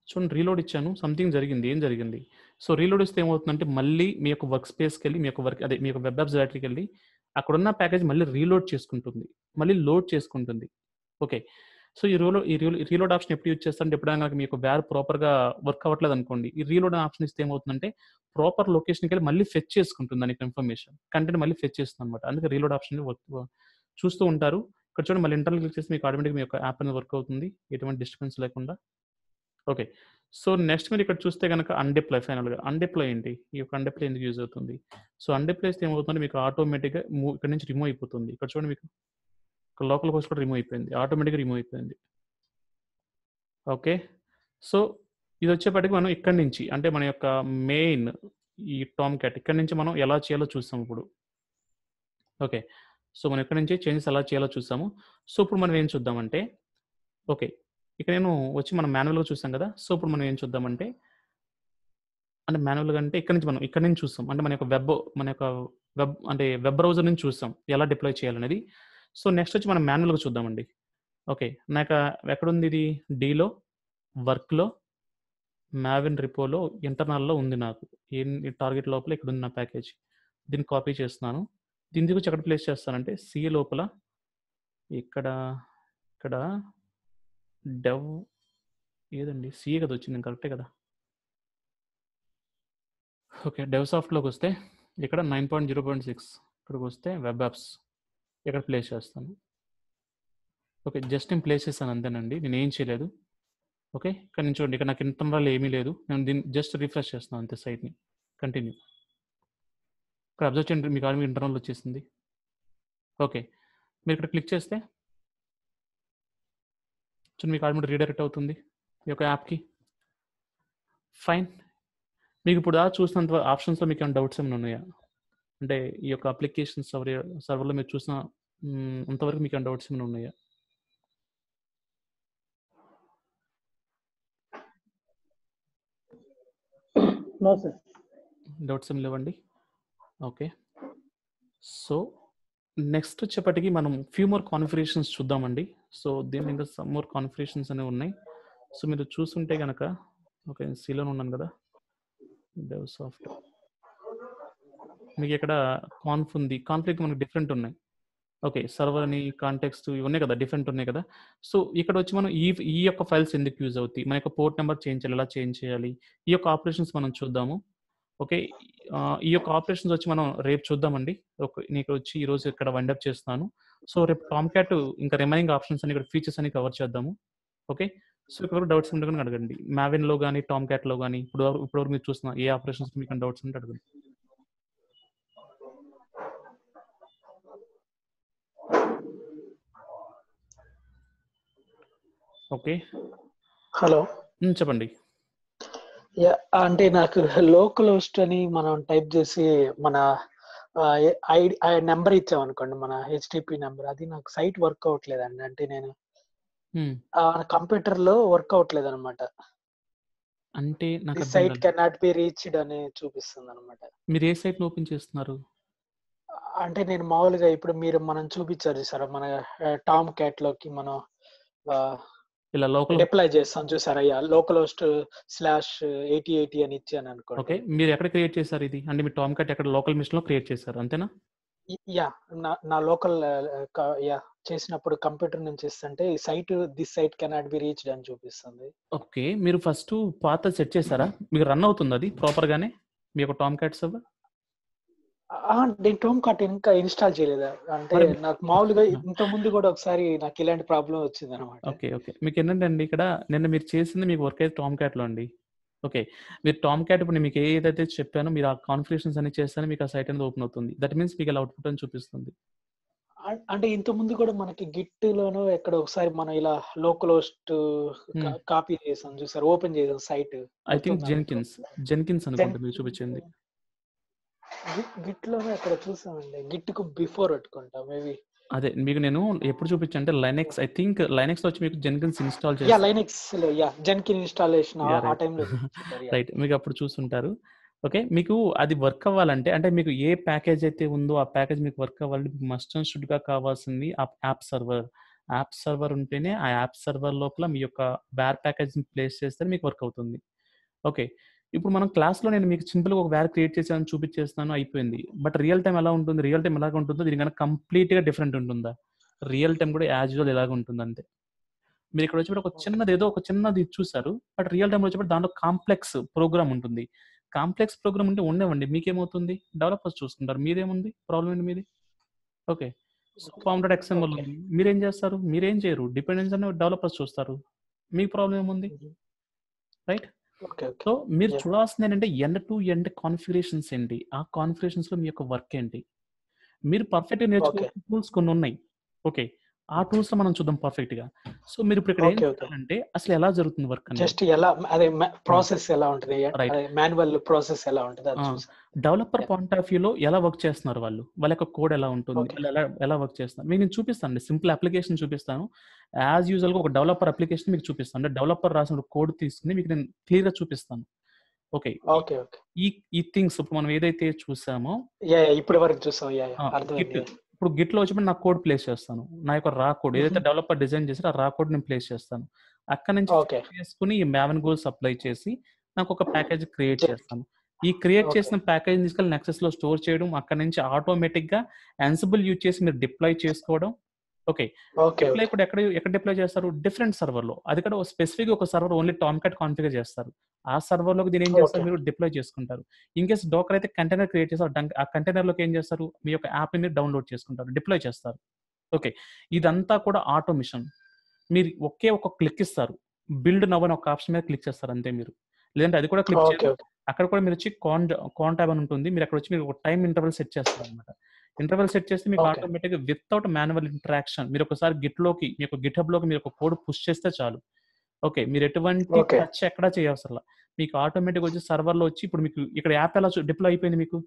చూడండి రీలోడ్ ఇచ్చాను సంథింగ్ జరిగింది ఏం జరిగింది సో రీలోడ్ ఇస్తే ఏమవుతుందంటే మళ్ళీ మీ యొక్క వర్క్ స్పేస్కి వెళ్ళి మీ యొక్క వర్క్ అదే మీ యొక్క వెబ్ యాప్స్ డైరెక్ట్కి వెళ్ళి అక్కడ ఉన్న ప్యాకేజ్ మళ్ళీ రీలోడ్ చేసుకుంటుంది మళ్ళీ లోడ్ చేసుకుంటుంది ఓకే సో ఈ రోలో ఈ రీలోడ్ ఆప్షన్ ఎప్పుడు యూజ్ చేస్తారంటే ఎప్పుడైనా కనుక మీకు వ్యార్ ప్రాపర్గా వర్క్ అవ్వట్లేదు అనుకోండి ఈ రీలోడ్ ఆప్షన్ ఇస్తే ఏమవుతుందంటే ప్రాపర్ లొకేషన్కి వెళ్ళి మళ్ళీ ఫెచ్ చేసుకుంటుంది దానికి ఇన్ఫర్మేషన్ కంటెంట్ మళ్ళీ ఫెచ్ చేస్తుంది అనమాట అందుకే రీలోడ్ ఆప్షన్ వర్క్ చూస్తూ ఉంటారు ఇక్కడ చూడండి మళ్ళీ ఇంటర్నల్ క్లిక్ చేస్తే మీకు ఆటోమేటిక్ మీ యొక్క యాప్ అనేది వర్క్ అవుతుంది ఎటువంటి డిస్టర్బెన్స్ లేకుండా ఓకే సో నెక్స్ట్ మీరు ఇక్కడ చూస్తే కనుక అన్డిప్లై ఫైనల్గా అన్డిప్లై ఏంటి ఈ యొక్క అన్డిప్లై ఎందుకు యూజ్ అవుతుంది సో అన్డిప్లై ఇస్తే ఏమవుతుంది మీకు ఆటోమేటిక్గా మూవ్ ఇక్కడ నుంచి రిమూవ్ అయిపోతుంది ఇక్కడ చూడండి మీకు ఇక్కడ లోకల్ హోస్ట్ కూడా రిమూవ్ అయిపోయింది ఆటోమేటిక్గా రిమూవ్ అయిపోయింది ఓకే సో ఇది వచ్చేప్పటికి మనం ఇక్కడి నుంచి అంటే మన యొక్క మెయిన్ ఈ టామ్ క్యాట్ ఇక్కడ నుంచి మనం ఎలా చేయాలో చూస్తాం ఇప్పుడు ఓకే సో మనం ఇక్కడ నుంచి చేంజెస్ ఎలా చేయాలో చూసాము సో ఇప్పుడు మనం ఏం చూద్దామంటే ఓకే ఇక నేను వచ్చి మనం మాన్యువల్గా చూసాం కదా సో ఇప్పుడు మనం ఏం చూద్దామంటే అంటే మాన్యువల్గా అంటే ఇక్కడ నుంచి మనం ఇక్కడ నుంచి చూస్తాం అంటే మన యొక్క వెబ్ మన యొక్క వెబ్ అంటే వెబ్ బ్రౌజర్ నుంచి చూస్తాం ఎలా డిప్లాయ్ చేయాలనేది సో నెక్స్ట్ వచ్చి మనం మాన్యువల్గా చూద్దామండి ఓకే నాకు ఎక్కడుంది ఇది డీలో వర్క్లో మ్యావిన్ రిపోలో ఇంటర్నల్లో ఉంది నాకు ఏం టార్గెట్ లోపల ఇక్కడ ఉంది నా ప్యాకేజ్ దీన్ని కాపీ చేస్తున్నాను దీని దిగుచి ఎక్కడ ప్లేస్ చేస్తానంటే సి లోపల ఇక్కడ ఇక్కడ డెవ్ ఏదండి సి కదా వచ్చింది కరెక్టే కదా ఓకే డెవ్ సాఫ్ట్లోకి వస్తే ఇక్కడ nine point zero point six ఇక్కడికి వస్తే వెబ్ యాప్స్ ఇక్కడ ప్లేస్ చేస్తాను ఓకే జస్ట్ నేను ప్లేస్ చేస్తాను అంతేనండి నేను ఏం చేయలేదు ఓకే ఇక్కడ నుంచి చూడండి ఇక్కడ నాకు ఇంటర్నల్ ఏమీ లేదు నేను దీన్ని జస్ట్ రిఫ్రెష్ చేస్తున్నాను అంతే సైట్ని కంటిన్యూ ఇక్కడ అబ్జర్వ్ చేయండి మీకు ఆల్రెడీ ఇంటర్నల్ వచ్చేసింది ఓకే మీరు ఇక్కడ క్లిక్ చేస్తే చూడండి మీకు ఆల్రెడీ రీడైరెక్ట్ అవుతుంది ఈ యొక్క యాప్కి ఫైన్ మీకు ఇప్పుడు దాకా చూసినంత ఆప్షన్స్లో మీకు ఏమైనా డౌట్స్ ఏమైనా ఉన్నాయా అంటే ఈ యొక్క అప్లికేషన్ సర్వర్ సర్వర్లో మీరు చూసిన మ్, అంతవరకు మీకు ఏమైనా డౌట్స్ ఏమైనా ఉన్నాయా నో సార్ డౌట్స్ ఏం లేవండి ఓకే సో నెక్స్ట్ వచ్చేప్పటికి మనం ఫ్యూ మోర్ కాన్ఫిగరేషన్స్ చూద్దామండి సో దీని ఇంకా సమ్ మోర్ కాన్ఫిగరేషన్స్ అనేవి ఉన్నాయి సో మీరు చూస్తుంటే కనుక ఓకే సీలోనే ఉన్నాను కదా డెవ్ సాఫ్ట్ మీకు ఇక్కడ కాన్ఫ్ ఉంది కాన్ఫ్లిక్ట్ మనకు డిఫరెంట్ ఉన్నాయి ఓకే సర్వర్ అని కాంటెక్స్ట్ ఇవి ఉన్నాయి కదా డిఫరెంట్ ఉన్నాయి కదా సో ఇక్కడ వచ్చి మనం ఈ ఈ యొక్క ఫైల్స్ ఎందుకు యూజ్ అవుతాయి మన యొక్క పోర్ట్ నెంబర్ చేంజ్ చేయాలి ఎలా చేంజ్ చేయాలి ఈ యొక్క ఆపరేషన్స్ మనం చూద్దాము ఓకే ఆ, ఈ యొక్క ఆపరేషన్స్ వచ్చి మనం రేపు చూద్దామండి ఓకే నీకు వచ్చి ఈ రోజు ఇక్కడ వైండప్ చేస్తున్నాను సో రేపు టామ్ క్యాట్ ఇంకా రిమైనింగ్ ఆప్షన్స్ అని ఇక్కడ ఫీచర్స్ అని కవర్ చేద్దాము ఓకే సో ఇక్కడ డౌట్స్ ఉంటే కనుక అడగండి మ్యావిన్ లో కానీ టామ్ క్యాట్ లో కానీ ఇప్పుడు ఇప్పుడు మీరు చూస్తున్న ఏ ఆపరేషన్స్ మీకు డౌట్స్ ఉంటే అడగండి ఓకే హలో ఉమ్, చెప్పండి యా అంటే నాకు లోకల్ హోస్ట్ అని మనం టైప్ చేసి మన ఐడి నెంబర్ ఇచ్చాం అనుకోండి మన హెచ్టిపి నెంబర్ అది నాకు సైట్ వర్క్ అవ్వట్లేదండి అంటే నేను ఉమ్, కంప్యూటర్ లో వర్క్ అవ్వట్లేదు అనమాట అంటే నాకు అర్థం సైట్ కాలేదు. కెన్ నాట్ బి రీచ్డ్ అని చూపిస్తుంది అనమాట మీరు ఏ సైట్ ఓపెన్ చేస్తున్నారు అంటే నేను మామూలుగా ఇప్పుడు మీరు మనం చూపించారు సార్ మన టామ్ క్యాట్ లోకి మనం ఇలా లోకల్ డిప్లాయ్ చేస్తాం చూసారా అయ్యా localhost slash eighty eighty అని ఇచ్చాను ఓకే అనుకోండి మీరు ఎక్కడ క్రియేట్ చేశారు ఇది అంటే మీ టామ్ కట్ ఎక్కడ లోకల్ మిషన్ లో క్రియేట్ చేశారు అంతేనా యా నా నా లోకల్ యా చేసినప్పుడు కంప్యూటర్ నుంచి ఇస్తుంటే ఈ site this site cannot be reached అని చూపిస్తుంది ఓకే మీరు ఫస్ట్ పాత సెట్ చేశారా మీకు రన్ అవుతుంది అది ప్రాపర్ గానే మీ యొక్క టామ్ క్యాట్ సర్వర్ ఆ, నేను టోమ్ కార్ట్ ఇంకా ఇన్స్టాల్ చేయలేదు అంటే మరి- నాకు మామూలుగా ఇంత ముందు కూడా ఒకసారి నాకు ఇలాంటి ప్రాబ్లం వచ్చింది అనమాట ఓకే ఓకే మీకు ఏంటంటే అండి ఇక్కడ నిన్న మీరు చేసింది మీకు వర్క్ అయితే టామ్ క్యాట్ లో అండి ఓకే మీరు టామ్ క్యాట్ ఇప్పుడు నేను మీకు ఏదైతే చెప్పానో మీరు ఆ కాన్ఫిగరేషన్స్ అన్ని చేస్తేనే మీకు ఆ సైట్ అనేది ఓపెన్ అవుతుంది దట్ మీన్స్ మీకు ఇలా అవుట్పుట్ అని చూపిస్తుంది అంటే ఇంత ముందు కూడా మనకి గిట్ లోనో ఎక్కడ ఒకసారి మనం ఇలా లోకల్ హోస్ట్ Hmm. కాపీ చేసాం చూసారు ఓపెన్ చేసాం site I think Jenkins Jenkins అనుకుంటా మీరు చూపించింది గిట్ లోనే అక్కడ చూసామండి గిట్ కు బిఫోర్ పెట్టుకుంటా మేబీ అదే మీకు నేను ఎప్పుడు చూపించాను అంటే లైనెక్స్ ఐ థింక్ లైనెక్స్ వచ్చి మీకు జెన్కిన్స్ ఇన్స్టాల్ యా చేసి లైనెక్స్ లో యా జెన్కిన్ ఇన్స్టాలేషన్ Yeah, ఆ right. టైంలో రైట్ మీకు అప్పుడు చూస్తుంటారు ఓకే మీకు అది వర్క్ అవ్వాలంటే అంటే మీకు ఏ ప్యాకేజ్ అయితే ఉందో ఆ ప్యాకేజ్ మీకు వర్క్ అవ్వాలంటే మీకు మస్ట్ అండ్ షుడ్ గా కావాల్సింది ఆ యాప్ సర్వర్ యాప్ సర్వర్ ఉంటేనే ఆ యాప్ సర్వర్ లోపల మీ యొక్క వేర్ ప్యాకేజ్ని ప్లేస్ చేస్తే మీకు వర్క్ అవుతుంది ఓకే ఇప్పుడు మనం క్లాస్లో నేను మీకు సింపుల్గా ఒక వేర్ క్రియేట్ చేసాను చూపించేస్తాను అయిపోయింది బట్ రియల్ టైం ఎలా ఉంటుంది రియల్ టైం ఎలాగ ఉంటుందో దీనికన్నా కంప్లీట్గా డిఫరెంట్ ఉంటుందా రియల్ టైం కూడా యాజ్ యూజువల్ ఎలాగ ఉంటుంది అంతే మీరు ఇక్కడ వచ్చేప్పుడు ఒక చిన్నది ఏదో ఒక చిన్నది చూసారు బట్ రియల్ టైం వచ్చేప్పుడు దాంట్లో కాంప్లెక్స్ ప్రోగ్రామ్ ఉంటుంది కాంప్లెక్స్ ప్రోగ్రామ్ ఉంటే ఉండేవండి మీకేమవుతుంది డెవలపర్స్ చూసుకుంటారు మీదేముంది ప్రాబ్లం ఏంటి మీది ఓకే ఫౌండెడ్ ఎక్స్ఎంఎల్ Okay. ఉంది మీరేం చేస్తారు మీరేం చేయరు డిపెండెన్స్ అనే డెవలపర్స్ చూస్తారు మీ ప్రాబ్లం ఏముంది రైట్ ఓకే ఓకే సో మీరు Yeah. చూడాల్సింది ఏంటంటే ఎండ్ టు ఎండ్ కాన్ఫిగరేషన్స్ ఏంటి ఆ కాన్ఫిగరేషన్స్ లో మీ యొక్క వర్క్ ఏంటి మీరు పర్ఫెక్ట్ గా నేర్చుకునే టూల్స్ కొన్ని ఉన్నాయి ఓకే ఆ టూల్స్ లో మనం చూద్దాం పర్ఫెక్ట్ గా సో మీరు ఇప్పుడు ఇక్కడ ఏం Okay, okay. చేయాలంటే అసలు ఎలా జరుగుతుంది వర్క్ అనేది జస్ట్ ఎలా అదే ప్రాసెస్ ఎలా ఉంటుంది Right. అదే మాన్యువల్ ప్రాసెస్ ఎలా ఉంటుంది అది Ah. చూసి డెవలపర్ Yeah. పాయింట్ ఆఫ్ వ్యూలో ఎలా వర్క్ చేస్తున్నారు వాళ్ళు వాళ్ళ యొక్క కోడ్ ఎలా ఉంటుంది Okay. వాళ్ళు ఎలా ఎలా వర్క్ చేస్తున్నారు మీకు నేను చూపిస్తాను సింపుల్ అప్లికేషన్ చూపిస్తాను యాజ్ యూజువల్ గా ఒక డెవలపర్ అప్లికేషన్ మీకు చూపిస్తాను అంటే డెవలపర్ రాసిన కోడ్ తీసుకుని మీకు నేను క్లియర్ గా చూపిస్తాను ఓకే ఓకే ఓకే ఈ ఈ థింగ్స్ ఇప్పుడు మనం ఏదైతే చూసామో యా ఇప్పటి వరకు చూసాం యా Ah, అర్థమైంది Git. ఇప్పుడు గిట్ లో వచ్చి నా కోడ్ ప్లేస్ చేస్తాను నా యొక్క రా కోడ్ ఏదైతే Mhm. డెవలపర్ డిజైన్ చేసి ఆ రా కోడ్ నేను ప్లేస్ చేస్తాను అక్కడ నుంచి ఓకే చేసుకుని ఈ మ్యావెన్ గోల్స్ అప్లై చేసి నాకు ఒక ప్యాకేజ్ క్రియేట్ Yeah. చేస్తాను ఈ క్రియేట్ Okay. చేసిన ప్యాకేజ్ తీసుకెళ్ళి నెక్సెస్ లో స్టోర్ చేయడం అక్కడ నుంచి ఆటోమేటిక్ గా అన్సిబుల్ యూజ్ చేసి మీరు డిప్లాయ్ చేసుకోవడం ఓకే ఓకే డిప్లాయ్ కూడా ఎక్కడ ఎక్కడ డిప్లాయ్ చేస్తారు డిఫరెంట్ సర్వర్ లో అది కూడా స్పెసిఫిక్ ఒక server only Tomcat configure చేస్తారు ఆ సర్వర్ లోకి దీని ఏం చేస్తారు Okay. మీరు డిప్లాయ్ చేసుకుంటారు ఇన్ కేస్ డోకర్ అయితే కంటైనర్ క్రియేట్ చేస్తారు డంక్- ఆ కంటైనర్ లోకి ఏం చేస్తారు మీ యొక్క యాప్ ని మీరు డౌన్లోడ్ చేసుకుంటారు డిప్లాయ్ చేస్తారు ఓకే ఇదంతా కూడా ఆటోమిషన్ మీరు ఒకే ఒక క్లిక్ ఇస్తారు బిల్డ్ నవ్ అని ఒక ఆప్షన్ మీద క్లిక్ చేస్తారు అంతే మీరు లేదంటే అది కూడా క్లిక్ ఓకే చేయాలి ఓకే అక్కడ కూడా మీరు వచ్చి కాన్ కాన్ ట్యాబ్ అని ఉంటుంది మీరు అక్కడ వచ్చి మీరు ఒక టైం ఇంటర్వల్ సెట్ చేస్తారు అనమాట ఇంటర్వల్ సెట్ చేస్తే మీకు Okay. ఆటోమేటిక్ గా వితౌట్ మాన్యువల్ ఇంటరాక్షన్ మీరు ఒకసారి గిట్ లోకి మీ యొక్క గిట్ హబ్ లోకి మీరు ఒక కోడ్ పుష్ చేస్తే చాలు ఓకే మీరు ఎటువంటి Okay. టచ్ ఎక్కడా చేయవసరం మీకు ఆటోమేటిక్ వచ్చి సర్వర్ లో వచ్చి ఇప్పుడు మీకు ఇక్కడ యాప్ ఎలా డిప్లో అయిపోయింది మీకు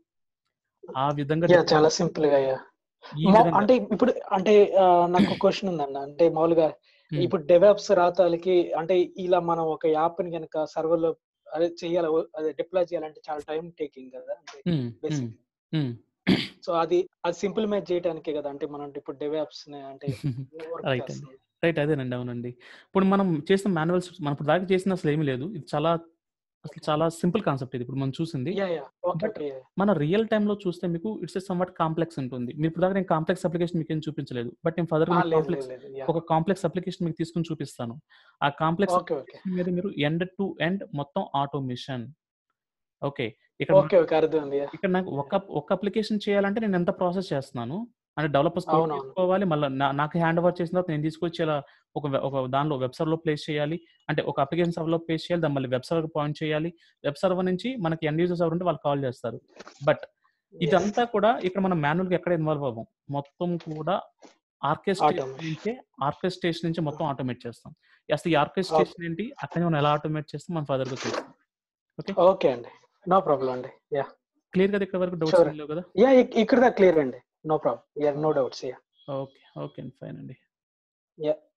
ఆ విధంగా యా deploy- చాలా సింపుల్ గా యా ఈ మో- విధంగా అంటే ఇప్పుడు అంటే ఆ, నాకు క్వశ్చన్ ఉందన్న అంటే మామూలుగా Hmm. ఇప్పుడు డెవలప్స్ రాతాలకి అంటే ఇలా మనం ఒక యాప్ ని కనుక సర్వర్ లో అదే చేయాలి అదే డిప్లాయ్ చేయాలంటే చాలా టైం టేకింగ్ కదా అంటే ఉమ్, basic. ఉమ్, ఉమ్. సో అది అది సింప్లిమైజ్ చేయడానికే కదా అంటే మనం ఇప్పుడు డెవలప్స్ అంటే work Right అండి. చేస్తాం. రైట్ అదేనండి అవునండి ఇప్పుడు మనం చేసిన మాన్యువల్స్ మనం ఇప్పుడు దాకా చేసిన అసలు ఏమీ లేదు ఇది చాలా అసలు చాలా సింపుల్ కాన్సెప్ట్ ఇది ఇప్పుడు మనం చూసింది yeah yeah okay But- okay మన రియల్ లో చూస్తే మీకు ఇట్స్ సమ్వాట్ కాంప్లెక్స్ ఉంటుంది మీరు ఇప్పుడు దాకా నేను కాంప్లెక్స్ అప్లికేషన్ మీకు ఏం చూపించలేదు బట్ నేను ఫర్దర్ లేదు కాంప్లెక్స్ లేదు యా ఒక కాంప్లెక్స్ అప్లికేషన్ మీకు తీసుకుని చూపిస్తాను ఆ కాంప్లెక్స్ ఓకే ఓకే మీద మీరు ఎండ్ టు ఎండ్ మొత్తం ఆటోమేషన్ ఓకే ఇక్కడ ఓకే ఓకే అర్థమైంది యా ఇక్కడ నాకు ఒక ఒక అప్లికేషన్ చేయాలంటే నేను ఎంత ప్రాసెస్ చేస్తున్నాను అంటే డెవలపర్స్ కోడ్ అవునవును. తీసుకోవాలి మళ్ళీ నాకు హ్యాండ్ ఓవర్ చేసిన తర్వాత నేను తీసుకొచ్చి ఇలా ఒక వె- ఒక దానిలో వెబ్ సర్వర్ లో ప్లేస్ చేయాలి అంటే ఒక అప్లికేషన్ సర్వర్ లో ప్లేస్ చేయాలి దాన్ని మళ్ళీ వెబ్ సర్వర్ పాయింట్ చేయాలి వెబ్ సర్వర్ నుంచి మనకి ఎండ్ యూజర్ సర్వర్ ఉంటే వాళ్ళు కాల్ చేస్తారు బట్ ఇదంతా కూడా ఇక్కడ మనం మాన్యువల్ గా ఎక్కడ ఇన్వాల్వ్ అవ్వం మొత్తం కూడా ఆర్కెస్ట్రేషన్ Automation. నుంచే ఆర్కెస్ట్రేషన్ నుంచి మొత్తం ఆటోమేట్ చేస్తాం అసలు ఈ ఆర్కెస్ట్రేషన్ ఏంటి అక్కడ మనం ఎలా ఆటోమేట్ చేస్తాం మనం ఫర్దర్ గా చూస్తాం ఓకే అండి నో ప్రాబ్లం అండి యా క్లియర్ కదా ఇక్కడ వరకు డౌట్స్ Sure. లేవు కదా యా ఇక్కడ క్లియర్ అండి no problem yeah no doubts yeah okay okay అండి ఫైన్ అండి యా